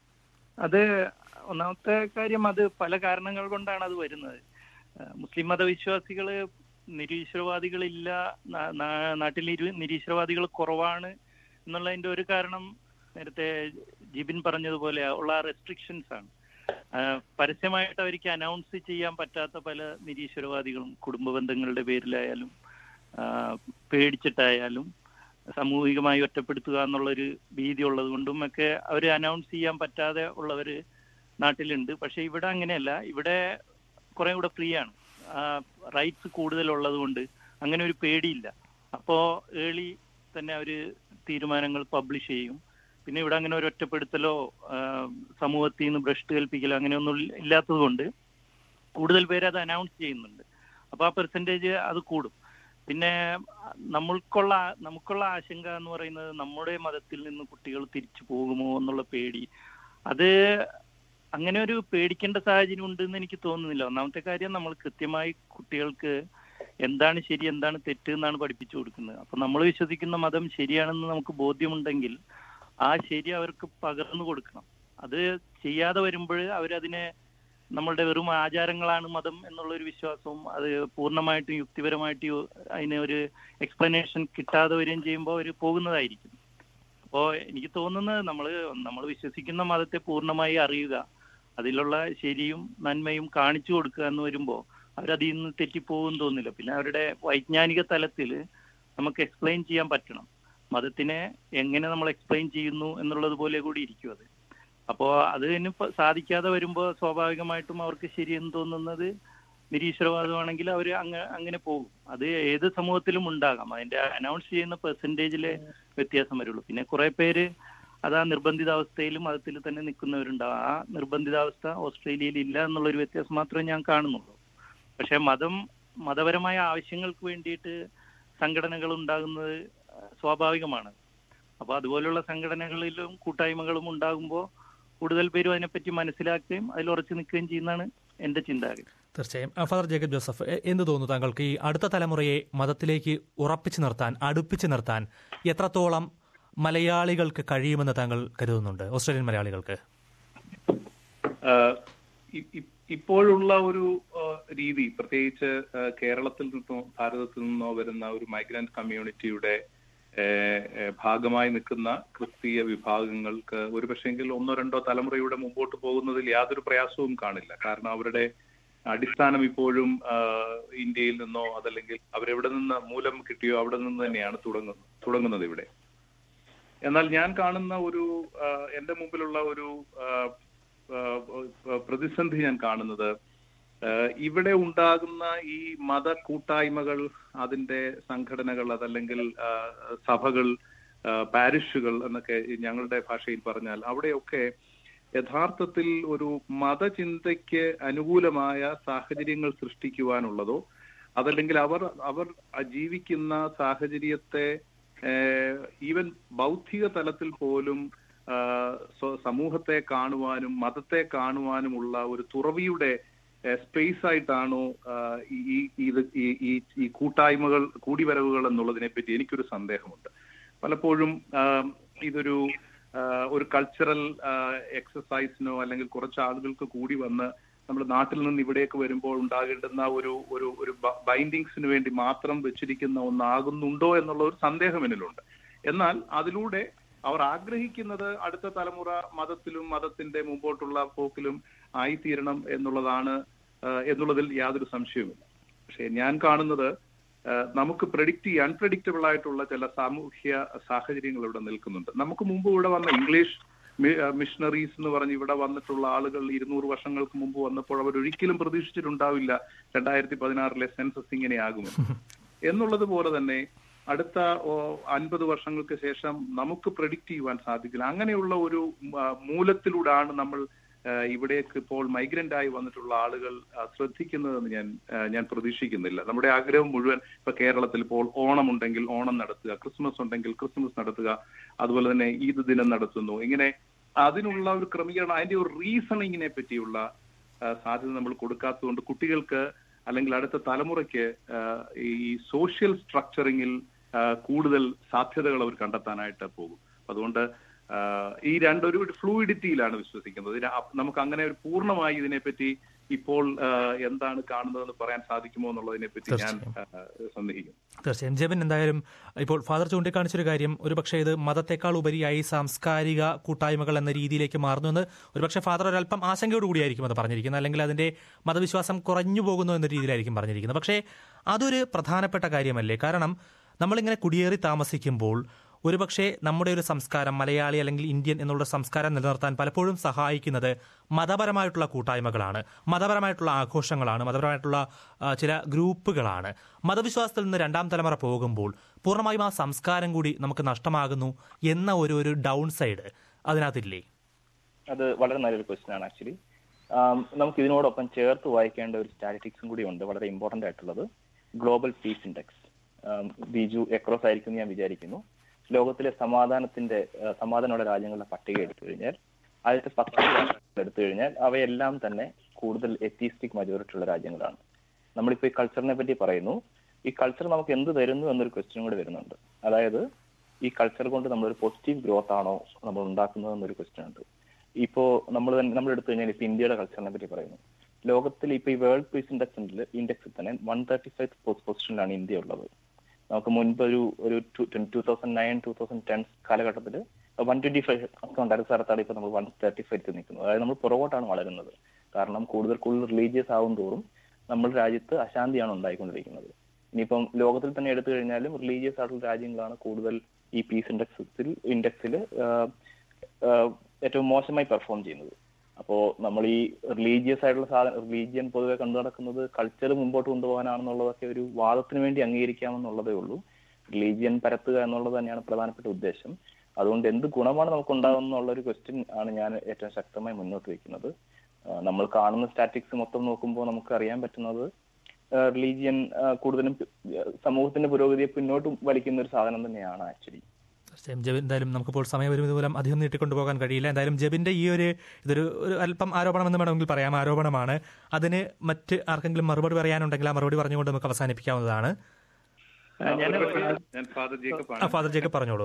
അത് ഒന്നാമത്തെ കാര്യം അത് പല കാരണങ്ങൾ കൊണ്ടാണ് അത് വരുന്നത് ഏഹ് മുസ്ലിം മതവിശ്വാസികള് നിരീശ്വരവാദികളില്ല നാ- നാ- നാട്ടിൽ ഇരു- നിരീശ്വരവാദികൾ കുറവാണ് എന്നുള്ളതിന്റെ ഒരു കാരണം നേരത്തെ ജിബിൻ പറഞ്ഞതുപോലെ ഉള്ള റെസ്ട്രിക്ഷൻസ് ആണ് ആഹ് പരസ്യമായിട്ട് അവർക്ക് അനൗൺസ് ചെയ്യാൻ പറ്റാത്ത പല നിരീശ്വരവാദികളും കുടുംബ ബന്ധങ്ങളുടെ പേരിലായാലും ആഹ് പേടിച്ചിട്ടായാലും സാമൂഹികമായി ഒറ്റപ്പെടുത്തുക എന്നുള്ളൊരു ഭീതി ഉള്ളത് കൊണ്ടും ഒക്കെ അവർ അനൗൺസ് ചെയ്യാൻ പറ്റാതെ ഉള്ളവര് നാട്ടിലുണ്ട് പക്ഷെ ഇവിടെ അങ്ങനെയല്ല ഇവിടെ കുറെ കൂടെ ഫ്രീ ആണ് റൈറ്റ്സ് കൂടുതലുള്ളത് കൊണ്ട് അങ്ങനെ ഒരു പേടിയില്ല അപ്പോ ഏളി തന്നെ അവര് തീരുമാനങ്ങൾ പബ്ലിഷ് ചെയ്യും പിന്നെ ഇവിടെ അങ്ങനെ ഒരു ഒറ്റപ്പെടുത്തലോ ആ, സമൂഹത്തിൽ നിന്ന് ഭ്രഷ്ട് കൽപ്പിക്കലോ അങ്ങനെയൊന്നും ഇല്ല- ഇല്ലാത്തത് കൊണ്ട് കൂടുതൽ പേര് അത് അനൗൺസ് ചെയ്യുന്നുണ്ട് അപ്പൊ ആ പെർസെൻറ്റേജ് അത് കൂടും പിന്നെ നമ്മൾക്കുള്ള നമുക്കുള്ള ആശങ്ക എന്ന് പറയുന്നത് നമ്മുടെ മതത്തിൽ നിന്ന് കുട്ടികൾ തിരിച്ചു പോകുമോ എന്നുള്ള പേടി അത് അങ്ങനെ ഒരു പേടിക്കേണ്ട സാഹചര്യം ഉണ്ടെന്ന് എനിക്ക് തോന്നുന്നില്ല ഒന്നാമത്തെ കാര്യം നമ്മൾ കൃത്യമായി കുട്ടികൾക്ക് എന്താണ് ശരി എന്താണ് തെറ്റ് എന്നാണ് പഠിപ്പിച്ചു കൊടുക്കുന്നത് അപ്പൊ നമ്മൾ വിശ്വസിക്കുന്ന മതം ശരിയാണെന്ന് നമുക്ക് ബോധ്യമുണ്ടെങ്കിൽ ആ ശരി അവർക്ക് പകർന്നു കൊടുക്കണം അത് ചെയ്യാതെ വരുമ്പോൾ അവരതിനെ നമ്മളുടെ വെറും ആചാരങ്ങളാണ് മതം എന്നുള്ള ഒരു വിശ്വാസവും അത് പൂർണ്ണമായിട്ടും യുക്തിപരമായിട്ട് യോ- അതിന് ഒരു എക്സ്പ്ലനേഷൻ കിട്ടാതെ വരികയും ചെയ്യുമ്പോൾ അവർ പോകുന്നതായിരിക്കും അപ്പോ എനിക്ക് തോന്നുന്നത് നമ്മൾ നമ്മൾ വിശ്വസിക്കുന്ന മതത്തെ പൂർണ്ണമായി അറിയുക അതിലുള്ള ശരിയും നന്മയും കാണിച്ചു കൊടുക്കുക എന്ന് വരുമ്പോൾ അവരതിൽ നിന്ന് തെറ്റിപ്പോകും തോന്നില്ല പിന്നെ അവരുടെ വൈജ്ഞാനിക തലത്തിൽ നമുക്ക് എക്സ്പ്ലെയിൻ ചെയ്യാൻ പറ്റണം മതത്തിനെ എങ്ങനെ നമ്മൾ എക്സ്പ്ലെയിൻ ചെയ്യുന്നു എന്നുള്ളത് പോലെ കൂടി ഇരിക്കും അത് അപ്പോ അതിന് ഇപ്പൊ സാധിക്കാതെ വരുമ്പോൾ സ്വാഭാവികമായിട്ടും അവർക്ക് ശരിയെന്ന് തോന്നുന്നത് നിരീശ്വരവാദമാണെങ്കിൽ അവർ അങ്ങ അങ്ങനെ പോകും അത് ഏത് സമൂഹത്തിലും ഉണ്ടാകാം അതിന്റെ അനൗൺസ് ചെയ്യുന്ന പെർസെന്റേജിലെ വ്യത്യാസം വരുള്ളൂ പിന്നെ കുറെ പേര് അത് ആ നിർബന്ധിതാവസ്ഥയിൽ മതത്തിൽ തന്നെ നിൽക്കുന്നവരുണ്ടാവും ആ നിർബന്ധിതാവസ്ഥ ഓസ്ട്രേലിയയിൽ ഇല്ല എന്നുള്ളൊരു വ്യത്യാസം മാത്രമേ ഞാൻ കാണുന്നുള്ളൂ പക്ഷെ മതം മതപരമായ ആവശ്യങ്ങൾക്ക് വേണ്ടിയിട്ട് സംഘടനകൾ ഉണ്ടാകുന്നത് സ്വാഭാവികമാണ് അപ്പൊ അതുപോലുള്ള സംഘടനകളിലും കൂട്ടായ്മകളും ഉണ്ടാകുമ്പോൾ കൂടുതൽ പേരും അതിനെപ്പറ്റി മനസ്സിലാക്കുകയും അതിൽ ഉറച്ചു നിൽക്കുകയും ചെയ്യുന്നതാണ് എന്റെ ചിന്താഗതി തീർച്ചയായും ആ, ഫാദർ ജേക്കബ് ജോസഫ് എ- എന്ത് തോന്നുന്നു താങ്കൾക്ക് ഈ അടുത്ത തലമുറയെ മതത്തിലേക്ക് ഉറപ്പിച്ചു നിർത്താൻ അടുപ്പിച്ചു നിർത്താൻ എത്രത്തോളം മലയാളികൾക്ക് കഴിയുമെന്ന് താങ്കൾ കരുതുന്നുണ്ട് ഓസ്ട്രേലിയൻ മലയാളികൾക്ക് ആഹ് ഇ- ഇ- ഇപ്പോഴുള്ള ഒരു ആഹ് രീതി പ്രത്യേകിച്ച് ആഹ് കേരളത്തിൽ നിന്നോ ഭാരതത്തിൽ നിന്നോ വരുന്ന ഒരു മൈഗ്രന്റ് കമ്മ്യൂണിറ്റിയുടെ ഏഹ്, ഏഹ് ഭാഗമായി നിൽക്കുന്ന ക്രിസ്തീയ വിഭാഗങ്ങൾക്ക് ഒരു പക്ഷെങ്കിൽ ഒന്നോ രണ്ടോ തലമുറയുടെ മുമ്പോട്ട് പോകുന്നതിൽ യാതൊരു പ്രയാസവും കാണില്ല കാരണം അവരുടെ അടിസ്ഥാനം ഇപ്പോഴും ആഹ് ഇന്ത്യയിൽ നിന്നോ അതല്ലെങ്കിൽ അവരെവിടെ നിന്ന് മൂലം കിട്ടിയോ അവിടെ നിന്ന് തന്നെയാണ് തുടങ്ങുന്നത് തുടങ്ങുന്നത് ഇവിടെ എന്നാൽ ഞാൻ കാണുന്ന ഒരു ആഹ് എന്റെ മുമ്പിലുള്ള ഒരു ആഹ് ആഹ് പ്രതിസന്ധി ഞാൻ കാണുന്നത് ആഹ് ഇവിടെ ഉണ്ടാകുന്ന ഈ മത കൂട്ടായ്മകൾ അതിന്റെ സംഘടനകൾ അതല്ലെങ്കിൽ ആഹ് സഭകൾ ആഹ് പാരിഷുകൾ എന്നൊക്കെ ഈ ഞങ്ങളുടെ ഭാഷയിൽ പറഞ്ഞാൽ അവിടെയൊക്കെ യഥാർത്ഥത്തിൽ ഒരു മതചിന്തയ്ക്ക് അനുകൂലമായ സാഹചര്യങ്ങൾ സൃഷ്ടിക്കുവാനുള്ളതോ അതല്ലെങ്കിൽ അവർ അവർ ജീവിക്കുന്ന സാഹചര്യത്തെ ഈവൻ ബൗദ്ധിക തലത്തിൽ പോലും ആ, സ്വ- സമൂഹത്തെ കാണുവാനും മതത്തെ കാണുവാനുമുള്ള ഒരു തുറവിയുടെ സ്പേസ് ആയിട്ടാണോ ആ, ഈ- ഈ ഇത് ഈ- ഈ ഈ കൂട്ടായ്മകൾ കൂടിവരവുകൾ എന്നുള്ളതിനെ പറ്റി എനിക്കൊരു സന്ദേഹമുണ്ട് പലപ്പോഴും ആ, ഇതൊരു ആ, ഒരു കൾച്ചറൽ എക്സസൈസിനോ അല്ലെങ്കിൽ കുറച്ച് ആളുകൾക്ക് കൂടി വന്ന് നമ്മുടെ നാട്ടിൽ നിന്ന് ഇവിടേക്ക് വരുമ്പോൾ ഉണ്ടാകേണ്ടുന്ന ഒരു ഒരു ഒരു ബൈൻഡിങ്സിന് വേണ്ടി മാത്രം വെച്ചിരിക്കുന്ന ഒന്നാകുന്നുണ്ടോ എന്നുള്ള ഒരു സന്ദേഹം എന്നിലുണ്ട് എന്നാൽ അതിലൂടെ അവർ ആഗ്രഹിക്കുന്നത് അടുത്ത തലമുറ മതത്തിലും മതത്തിന്റെ മുമ്പോട്ടുള്ള പോക്കിലും ആയിത്തീരണം എന്നുള്ളതാണ് ആ, എന്നുള്ളതിൽ യാതൊരു സംശയവുമില്ല പക്ഷെ ഞാൻ കാണുന്നത് ആ, നമുക്ക് പ്രഡിക്റ്റ് ചെയ്യാൻ അൺപ്രഡിക്റ്റബിൾ ആയിട്ടുള്ള ചില സാമൂഹ്യ സാഹചര്യങ്ങൾ ഇവിടെ നിൽക്കുന്നുണ്ട് നമുക്ക് മുമ്പ് ഇവിടെ വന്ന ഇംഗ്ലീഷ് മിഷണറീസ് എന്ന് പറഞ്ഞ് ഇവിടെ വന്നിട്ടുള്ള ആളുകൾ ഇരുന്നൂറ് വർഷങ്ങൾക്ക് മുമ്പ് വന്നപ്പോൾ അവർ ഒരിക്കലും പ്രതീക്ഷിച്ചിട്ടുണ്ടാവില്ല രണ്ടായിരത്തി പതിനാറിലെ സെൻസസ് ഇങ്ങനെയാകുമെന്ന് എന്നുള്ളത് പോലെ തന്നെ അടുത്ത അൻപത് വർഷങ്ങൾക്ക് ശേഷം നമുക്ക് പ്രഡിക്റ്റ് ചെയ്യുവാൻ സാധിക്കില്ല അങ്ങനെയുള്ള ഒരു ആ, മൂലത്തിലൂടെയാണ് നമ്മൾ ആ, ഇവിടേക്ക് ഇപ്പോൾ മൈഗ്രന്റ് ആയി വന്നിട്ടുള്ള ആളുകൾ ആ, ശ്രദ്ധിക്കുന്നതെന്ന് ഞാൻ ആ, ഞാൻ പ്രതീക്ഷിക്കുന്നില്ല നമ്മുടെ ആഗ്രഹം മുഴുവൻ ഇപ്പൊ കേരളത്തിൽ ഇപ്പോൾ ഓണം ഉണ്ടെങ്കിൽ ഓണം നടത്തുക ക്രിസ്മസ് ഉണ്ടെങ്കിൽ ക്രിസ്മസ് നടത്തുക അതുപോലെ തന്നെ ഈദ് ദിനം നടത്തുന്നു ഇങ്ങനെ അതിനുള്ള ഒരു ക്രമീകരണം അതിന്റെ ഒരു റീസണിങ്ങിനെ പറ്റിയുള്ള ആ, സാധ്യത നമ്മൾ കൊടുക്കാത്തതുകൊണ്ട് കുട്ടികൾക്ക് അല്ലെങ്കിൽ അടുത്ത തലമുറയ്ക്ക് ആ, ഈ സോഷ്യൽ സ്ട്രക്ചറിങ്ങിൽ ആ, കൂടുതൽ സാധ്യതകൾ അവർ കണ്ടെത്താനായിട്ട് പോകും അതുകൊണ്ട് ആ, ഈ രണ്ടൊരു ഫ്ലൂയിഡിറ്റിയിലാണ് വിശ്വസിക്കുന്നത് ഇതിന് അപ്- നമുക്ക് അങ്ങനെ ഒരു പൂർണ്ണമായി ഇതിനെപ്പറ്റി ഇപ്പോൾ ആ, എന്താണ് കാണുന്നതെന്ന് പറയാൻ സാധിക്കുമോ എന്നുള്ളതിനെ പറ്റി ഞാൻ ആ, സന്ദേഹിക്കുന്നു തീർച്ചയായും ജെബിൻ എന്തായാലും ഇപ്പോൾ ഫാദർ ചൂണ്ടിക്കാണിച്ചൊരു കാര്യം ഒരുപക്ഷെ ഇത് മതത്തെക്കാൾ ഉപരിയായി സാംസ്കാരിക കൂട്ടായ്മകൾ എന്ന രീതിയിലേക്ക് മാറുന്നു എന്ന് ഒരുപക്ഷെ ഫാദർ ഒരല്പം ആശങ്കയോട് കൂടിയായിരിക്കും അത് പറഞ്ഞിരിക്കുന്നത് അല്ലെങ്കിൽ അതിന്റെ മതവിശ്വാസം കുറഞ്ഞു പോകുന്നു എന്ന രീതിയിലായിരിക്കും പറഞ്ഞിരിക്കുന്നത് പക്ഷേ അതൊരു പ്രധാനപ്പെട്ട കാര്യമല്ലേ കാരണം നമ്മളിങ്ങനെ കുടിയേറി താമസിക്കുമ്പോൾ ഒരുപക്ഷെ നമ്മുടെ ഒരു സംസ്കാരം മലയാളി അല്ലെങ്കിൽ ഇന്ത്യൻ എന്നുള്ള സംസ്കാരം നിലനിർത്താൻ പലപ്പോഴും സഹായിക്കുന്നത് മതപരമായിട്ടുള്ള കൂട്ടായ്മകളാണ് മതപരമായിട്ടുള്ള ആഘോഷങ്ങളാണ് മതപരമായിട്ടുള്ള ആ, ചില ഗ്രൂപ്പുകളാണ് മതവിശ്വാസത്തിൽ നിന്ന് രണ്ടാം തലമുറ പോകുമ്പോൾ പൂർണ്ണമായും ആ സംസ്കാരം കൂടി നമുക്ക് നഷ്ടമാകുന്നു എന്ന ഒരു ഒരു ഡൗൺ സൈഡ് അതിനകത്തില്ലേ അത് വളരെ നല്ലൊരു ക്വസ്റ്റ്യൻ ആണ് ആക്ച്വലി നമുക്ക് ഇതിനോടൊപ്പം ചേർത്ത് വായിക്കേണ്ട ഒരു സ്റ്റാറ്റിസ്റ്റിക്സും കൂടി ഉണ്ട് വളരെ ഇമ്പോർട്ടന്റ് ആയിട്ടുള്ളത് global peace index Biju across ആയിരിക്കും എന്ന് ഞാൻ വിചാരിക്കുന്നു ലോകത്തിലെ സമാധാനത്തിന്റെ ആ, സമാധാനമുള്ള രാജ്യങ്ങളുടെ പട്ടിക എടുത്തു കഴിഞ്ഞാൽ ആദ്യത്തെ പത്ത് രാജ്യങ്ങൾ എടുത്തു കഴിഞ്ഞാൽ അവയെല്ലാം തന്നെ കൂടുതൽ എത്തിയിസ്റ്റിക് മജോറിറ്റി ഉള്ള രാജ്യങ്ങളാണ് നമ്മളിപ്പോ ഈ കൾച്ചറിനെ പറ്റി പറയുന്നു ഈ കൾച്ചർ നമുക്ക് എന്ത് തരുന്നു എന്നൊരു ക്വസ്റ്റ്യൻ കൂടി വരുന്നുണ്ട് അതായത് ഈ കൾച്ചർ കൊണ്ട് നമ്മളൊരു പോസിറ്റീവ് ഗ്രോത്ത് ആണോ നമ്മൾ ഉണ്ടാക്കുന്നത് എന്നൊരു ക്വസ്റ്റ്യൻ ഉണ്ട് ഇപ്പോ നമ്മൾ തന്നെ നമ്മൾ എടുത്തു കഴിഞ്ഞാൽ ഇപ്പൊ ഇന്ത്യയുടെ കൾച്ചറിനെ പറ്റി പറയുന്നു ലോകത്തിൽ ഇപ്പൊ ഈ വേൾഡ് പീസ് ഇൻഡെക്സിൽ ഇൻഡെക്സിൽ തന്നെ വൺ തേർട്ടി ഫൈവ് പൊസിഷനിലാണ് ഇന്ത്യ ഉള്ളത് നമുക്ക് മുൻപ് ഒരു ഒരു two thousand nine two thousand ten കാലഘട്ടത്തിൽ വൺ ട്വന്റി ഫൈവ് ഒക്കെ ഉണ്ടായിരുന്ന സ്ഥലത്താണ് ഇപ്പൊ നമ്മൾ വൺ തേർട്ടി ഫൈവ് നിൽക്കുന്നത് അതായത് നമ്മൾ പുറകോട്ടാണ് വളരുന്നത് കാരണം കൂടുതൽ കൂടുതൽ റിലീജിയസ് ആവും തോറും നമ്മുടെ രാജ്യത്ത് അശാന്തിയാണ് ഉണ്ടായിക്കൊണ്ടിരിക്കുന്നത് ഇനിയിപ്പം ലോകത്തിൽ തന്നെ എടുത്തു കഴിഞ്ഞാലും റിലീജിയസ് ആയിട്ടുള്ള രാജ്യങ്ങളാണ് കൂടുതൽ ഈ പീസ് ഇൻഡെക്സിൽ ഇൻഡെക്സിൽ ഏറ്റവും മോശമായി പെർഫോം ചെയ്യുന്നത് അപ്പോ നമ്മൾ ഈ റിലീജിയസ് ആയിട്ടുള്ള സാധനം റിലീജിയൻ പൊതുവെ കണ്ടു നടക്കുന്നത് കൾച്ചർ മുമ്പോട്ട് കൊണ്ടുപോകാനാണെന്നുള്ളതൊക്കെ ഒരു വാദത്തിന് വേണ്ടി അംഗീകരിക്കാമെന്നുള്ളതേ ഉള്ളൂ റിലീജിയൻ പരത്തുക എന്നുള്ളത് തന്നെയാണ് പ്രധാനപ്പെട്ട ഉദ്ദേശം അതുകൊണ്ട് എന്ത് ഗുണമാണ് നമുക്ക് ഉണ്ടാകുന്നുള്ള ഒരു ക്വസ്റ്റ്യൻ ആണ് ഞാൻ ഏറ്റവും ശക്തമായി മുന്നോട്ട് വെക്കുന്നത് ആ, നമ്മൾ കാണുന്ന സ്റ്റാറ്റിക്സ് മൊത്തം നോക്കുമ്പോൾ നമുക്ക് അറിയാൻ പറ്റുന്നത് റിലീജിയൻ കൂടുതലും ആ, സമൂഹത്തിന്റെ പുരോഗതിയെ പിന്നോട്ട് വലിക്കുന്ന ഒരു സാധനം തന്നെയാണ് ആക്ച്വലി തീർച്ചയായും ജബിൻ എന്തായാലും നമുക്കിപ്പോൾ സമയപരിമിതി മൂലം അധികം നീട്ടിക്കൊണ്ടുപോകാൻ കഴിയില്ല എന്തായാലും ജബിന്റെ ഈ ഒരു ഇതൊരു ഒരു അല്പം ആരോപണം എന്ന് വേണമെങ്കിൽ പറയാം ആരോപണമാണ് അതിന് മറ്റ് ആർക്കെങ്കിലും മറുപടി പറയാനുണ്ടെങ്കിൽ ആ മറുപടി പറഞ്ഞുകൊണ്ട് നമുക്ക് അവസാനിപ്പിക്കാവുന്നതാണ് ഞാൻ ഒരു പക്ഷേ ഞാൻ ഫാദർ ജേക്കബ് ആ, ആണ് ഫാദർ ജേക്കബ് പറഞ്ഞോളൂ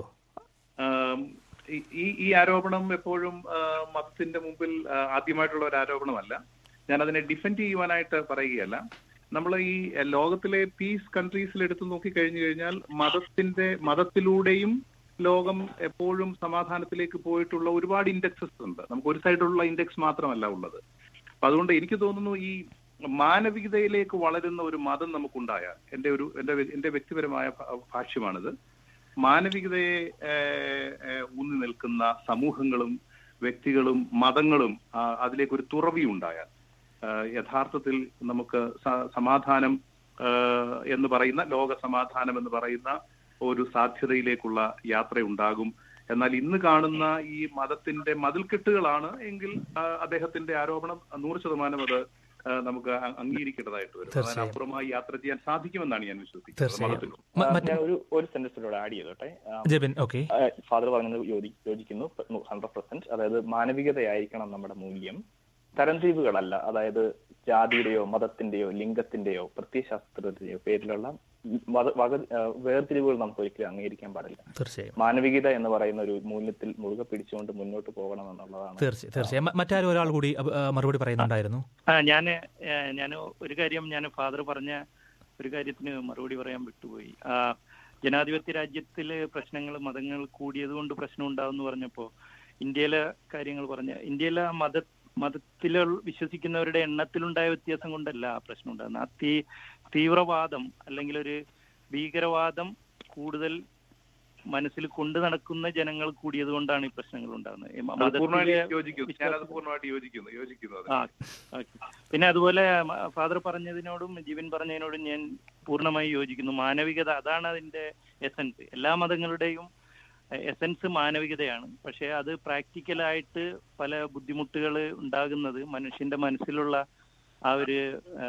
ആം, ഈ- ഈ ഈ ആരോപണം എപ്പോഴും ആ, മതത്തിന്റെ മുമ്പിൽ ആ, ആദ്യമായിട്ടുള്ള ഒരു ആരോപണമല്ല ഞാൻ അതിനെ ഡിഫെൻഡ് ചെയ്യുവാനായിട്ട് പറയുകയല്ല നമ്മൾ ഈ ലോകത്തിലെ പീസ് കൺട്രീസിൽ എടുത്തു നോക്കി കഴിഞ്ഞു കഴിഞ്ഞാൽ മതത്തിന്റെ മതത്തിലൂടെയും ലോകം എപ്പോഴും സമാധാനത്തിലേക്ക് പോയിട്ടുള്ള ഒരുപാട് ഇൻഡെക്സസ് ഉണ്ട് നമുക്ക് ഒരു സൈഡിലുള്ള ഇൻഡെക്സ് മാത്രമല്ല ഉള്ളത് അപ്പൊ അതുകൊണ്ട് എനിക്ക് തോന്നുന്നു ഈ മാനവികതയിലേക്ക് വളരുന്ന ഒരു മതം നമുക്കുണ്ടായാൽ എന്റെ ഒരു എന്റെ വ്യ- എന്റെ വ്യക്തിപരമായ ഭ- ഭാഷ്യമാണിത് മാനവികതയെ ഏഹ്, ഏഹ്, ഊന്നി നിൽക്കുന്ന സമൂഹങ്ങളും വ്യക്തികളും മതങ്ങളും ആ, അതിലേക്ക് ഒരു തുറവി ഉണ്ടായാൽ ആഹ്, യഥാർത്ഥത്തിൽ നമുക്ക് സ- സമാധാനം ആഹ്, എന്ന് പറയുന്ന ലോക സമാധാനം എന്ന് പറയുന്ന ഒരു സാധ്യതയിലേക്കുള്ള യാത്രയുണ്ടാകും എന്നാൽ ഇന്ന് കാണുന്ന ഈ മതത്തിന്റെ മതിൽക്കെട്ടുകളാണ് എങ്കിൽ ആഹ്, അദ്ദേഹത്തിന്റെ ആരോപണം നൂറ് ശതമാനം അത് ആഹ്, നമുക്ക് അ- അംഗീകരിക്കേണ്ടതായിട്ട് വരും തീർച്ചയായും. അതിനപ്പുറമായി യാത്ര ചെയ്യാൻ സാധിക്കുമെന്നാണ് ഞാൻ വിശ്വസിക്കുന്നത് തീർച്ചയായും മതത്തിലും മ- ആ, മറ്റ് ഞാൻ ഒരു ഒരു സെന്റൻസിലൂടെ ആഡ് ചെയ്തോട്ടെ ആ, ജബിൻ ഓക്കെ ഫാദർ പറഞ്ഞത് യോജി യോജിക്കുന്നു ഹൺഡ്രഡ് പെർസെന്റ് അതായത് മാനവികതയായിരിക്കണം നമ്മുടെ മൂല്യം തരംതിരിവുകളല്ല അതായത് ജാതിയുടെയോ മതത്തിന്റെയോ ലിംഗത്തിന്റെയോ പ്രത്യയശാസ്ത്രത്തിന്റെയോ പേരിലുള്ള മത വക ആ, വേർതിരിവുകൾ നമുക്ക് ഒരിക്കലും അംഗീകരിക്കാൻ പാടില്ല തീർച്ചയായും മാനവികത എന്ന് പറയുന്ന ഒരു മൂല്യത്തിൽ മുറുകെ പിടിച്ചുകൊണ്ട് മുന്നോട്ട് പോകണം എന്നുള്ളതാണ് തീർച്ചയായും തീർച്ചയായും മ- മറ്റാരും ഒരാൾ കൂടി അബ്- ആ, മറുപടി പറയുന്നുണ്ടായിരുന്നു ആ ഞാൻ ഞാൻ ഒരു കാര്യം ഞാൻ ഫാദർ പറഞ്ഞ ഒരു കാര്യത്തിന് മറുപടി പറയാൻ വിട്ടുപോയി ആ, ജനാധിപത്യ രാജ്യത്തില് പ്രശ്നങ്ങൾ മതങ്ങൾ കൂടിയത് കൊണ്ട് പ്രശ്നം ഉണ്ടാവും എന്ന് പറഞ്ഞപ്പോ ഇന്ത്യയിലെ കാര്യങ്ങൾ പറഞ്ഞ ഇന്ത്യയിലെ മത മതത്തിൽ വിശ്വസിക്കുന്നവരുടെ എണ്ണത്തിലുണ്ടായ വ്യത്യാസം കൊണ്ടല്ല ആ പ്രശ്നം ഉണ്ടാകുന്നത് ആ തീ തീവ്രവാദം അല്ലെങ്കിൽ ഒരു ഭീകരവാദം കൂടുതൽ മനസ്സിൽ കൊണ്ടു നടക്കുന്ന ജനങ്ങൾ കൂടിയത് കൊണ്ടാണ് ഈ പ്രശ്നങ്ങൾ ഉണ്ടാകുന്നത് ഈ അത് മതത്തിലെ പൂർണ്ണമായിട്ട് യോജിക്കുന്നു വിശ്വാസം- ഞാനത് പൂർണ്ണമായിട്ട് യോജിക്കുന്നു യോജിക്കുന്നു അത് ആ ഓക്കെ. പിന്നെ അതുപോലെ മ- ഫാദർ പറഞ്ഞതിനോടും ജീവൻ പറഞ്ഞതിനോടും ഞാൻ പൂർണ്ണമായി യോജിക്കുന്നു മാനവികത അതാണ് അതിന്റെ എസൻസ് എല്ലാ മതങ്ങളുടെയും എസൻസ് മാനവികതയാണ് പക്ഷെ അത് പ്രാക്ടിക്കലായിട്ട് പല ബുദ്ധിമുട്ടുകൾ ഉണ്ടാകുന്നത് മനുഷ്യന്റെ മനസ്സിലുള്ള ആ ഒരു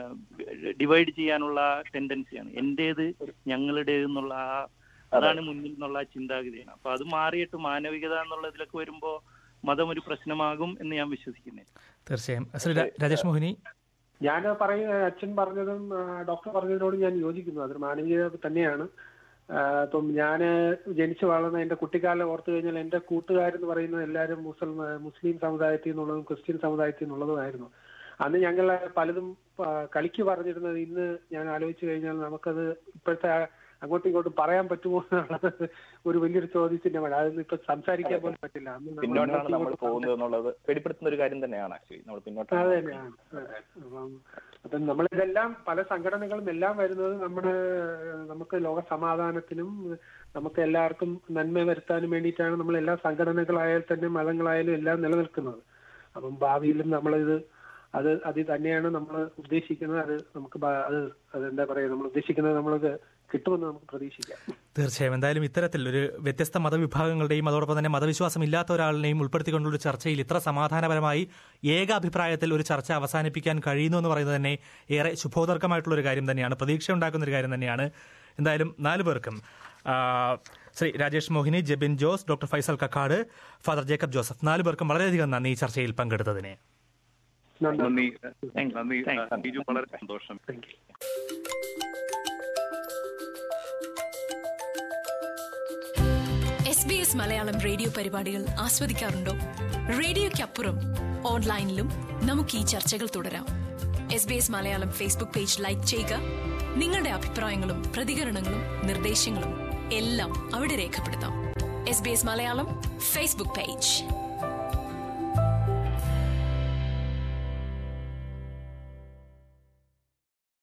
ഡിവൈഡ് ചെയ്യാനുള്ള ടെൻഡൻസിയാണ് എന്റേത് ഞങ്ങളുടേത് എന്നുള്ള ആ അതാണ് മുന്നിൽ നിന്നുള്ള ആ ചിന്താഗതിയാണ് അപ്പൊ അത് മാറിയിട്ട് മാനവികത എന്നുള്ളതിലൊക്കെ വരുമ്പോ മതം ഒരു പ്രശ്നമാകും എന്ന് ഞാൻ വിശ്വസിക്കുന്നില്ല തീർച്ചയായും ശ്രീ രാ- രാജേഷ് മോഹിനി ഞാൻ പറയുന്ന അച്ഛൻ പറഞ്ഞതും ആ, ഡോക്ടർ പറഞ്ഞതിനോടും ഞാൻ യോജിക്കുന്നു അതൊരു മാനവികത തന്നെയാണ് ആ, ഇപ്പം ഞാൻ ജനിച്ചു വളർന്ന എന്റെ കുട്ടിക്കാലം ഓർത്തു കഴിഞ്ഞാൽ എന്റെ കൂട്ടുകാരെന്ന് പറയുന്നത് എല്ലാവരും മുസ്ലിം മുസ്ലിം സമുദായത്തിൽ നിന്നുള്ളതും ക്രിസ്ത്യൻ സമുദായത്തിൽ നിന്നുള്ളതുമായിരുന്നു അന്ന് ഞങ്ങൾ പലതും ആ, കളിക്ക് പറഞ്ഞിരുന്നത് ഇന്ന് ഞാൻ ആലോചിച്ചു കഴിഞ്ഞാൽ നമുക്കത് ഇപ്പോഴത്തെ ആ അങ്ങോട്ടും ഇങ്ങോട്ടും പറയാൻ പറ്റുമോ എന്നുള്ളത് ഒരു വലിയൊരു ചോദ്യചിഹ്നമാണ് അതൊന്നും ഇപ്പൊ സംസാരിക്കാൻ പോലും പറ്റില്ല അന്ന് നമ്മൾ പിന്നോട്ടാണ് അങ്ങോട്ടും നമ്മൾ ഇങ്ങോട്ടും പോകുന്നത് എന്നുള്ളത് വെളിപ്പെടുത്തുന്ന ഒരു കാര്യം തന്നെയാണ് ആക്ച്വലി നമ്മൾ അത് പിന്നോട്ടാണ് തന്നെയാണ് അതെ. അപ്പം അപ്പം നമ്മളിതെല്ലാം പല സംഘടനകളും എല്ലാം വരുന്നത് നമ്മുടെ ഏഹ്, നമുക്ക് ലോക സമാധാനത്തിനും നമുക്ക് എല്ലാവർക്കും നന്മ വരുത്താനും വേണ്ടിയിട്ടാണ് നമ്മൾ എല്ലാ സംഘടനകളായാൽ തന്നെ മതങ്ങളായാലും എല്ലാം നിലനിൽക്കുന്നത് അപ്പം ഭാവിയിലും നമ്മളിത് അത് അത് തന്നെയാണ് നമ്മൾ ഉദ്ദേശിക്കുന്നത് അത് നമുക്ക് ബ- അത് അതെന്താ പറയുക നമ്മൾ ഉദ്ദേശിക്കുന്നത് നമ്മളത് കിട്ടുമെന്ന് നമുക്ക് പ്രതീക്ഷിക്കാം തീർച്ചയായും എന്തായാലും ഇത്തരത്തിൽ ഒരു വ്യത്യസ്ത മതവിഭാഗങ്ങളുടെയും അതോടൊപ്പം തന്നെ മതവിശ്വാസം ഇല്ലാത്ത ഒരാളിനെയും ഉൾപ്പെടുത്തിക്കൊണ്ടുള്ള ഒരു ചർച്ചയിൽ ഇത്ര സമാധാനപരമായി ഏകാഭിപ്രായത്തിൽ ഒരു ചർച്ച അവസാനിപ്പിക്കാൻ കഴിയുന്നു എന്ന് പറയുന്നത് തന്നെ ഏറെ ശുഭോദർക്കമായിട്ടുള്ള ഒരു കാര്യം തന്നെയാണ് പ്രതീക്ഷ ഉണ്ടാക്കുന്ന ഒരു കാര്യം തന്നെയാണ് എന്തായാലും നാലു പേർക്കും ആ, Shri Rajesh Mohini Jebin Jose doctor Faisal Kakkad father Jacob Joseph നാലു പേർക്കും വളരെയധികം നന്ദി ഈ ചർച്ചയിൽ പങ്കെടുത്തതിന് നന്ദി Thank you. നന്ദി Thank you. ബിജു വളരെ സന്തോഷം thank you S B S Malayalam radio പരിപാടികൾ ആസ്വദിക്കാറുണ്ടോ റേഡിയോയ്ക്കപ്പുറം ഓൺലൈനിലും നമുക്ക് ഈ ചർച്ചകൾ തുടരാം S B S Malayalam Facebook page like ചെയ്യുക നിങ്ങളുടെ അഭിപ്രായങ്ങളും പ്രതികരണങ്ങളും നിർദ്ദേശങ്ങളും എല്ലാം അവിടെ രേഖപ്പെടുത്താം S B S Malayalam Facebook page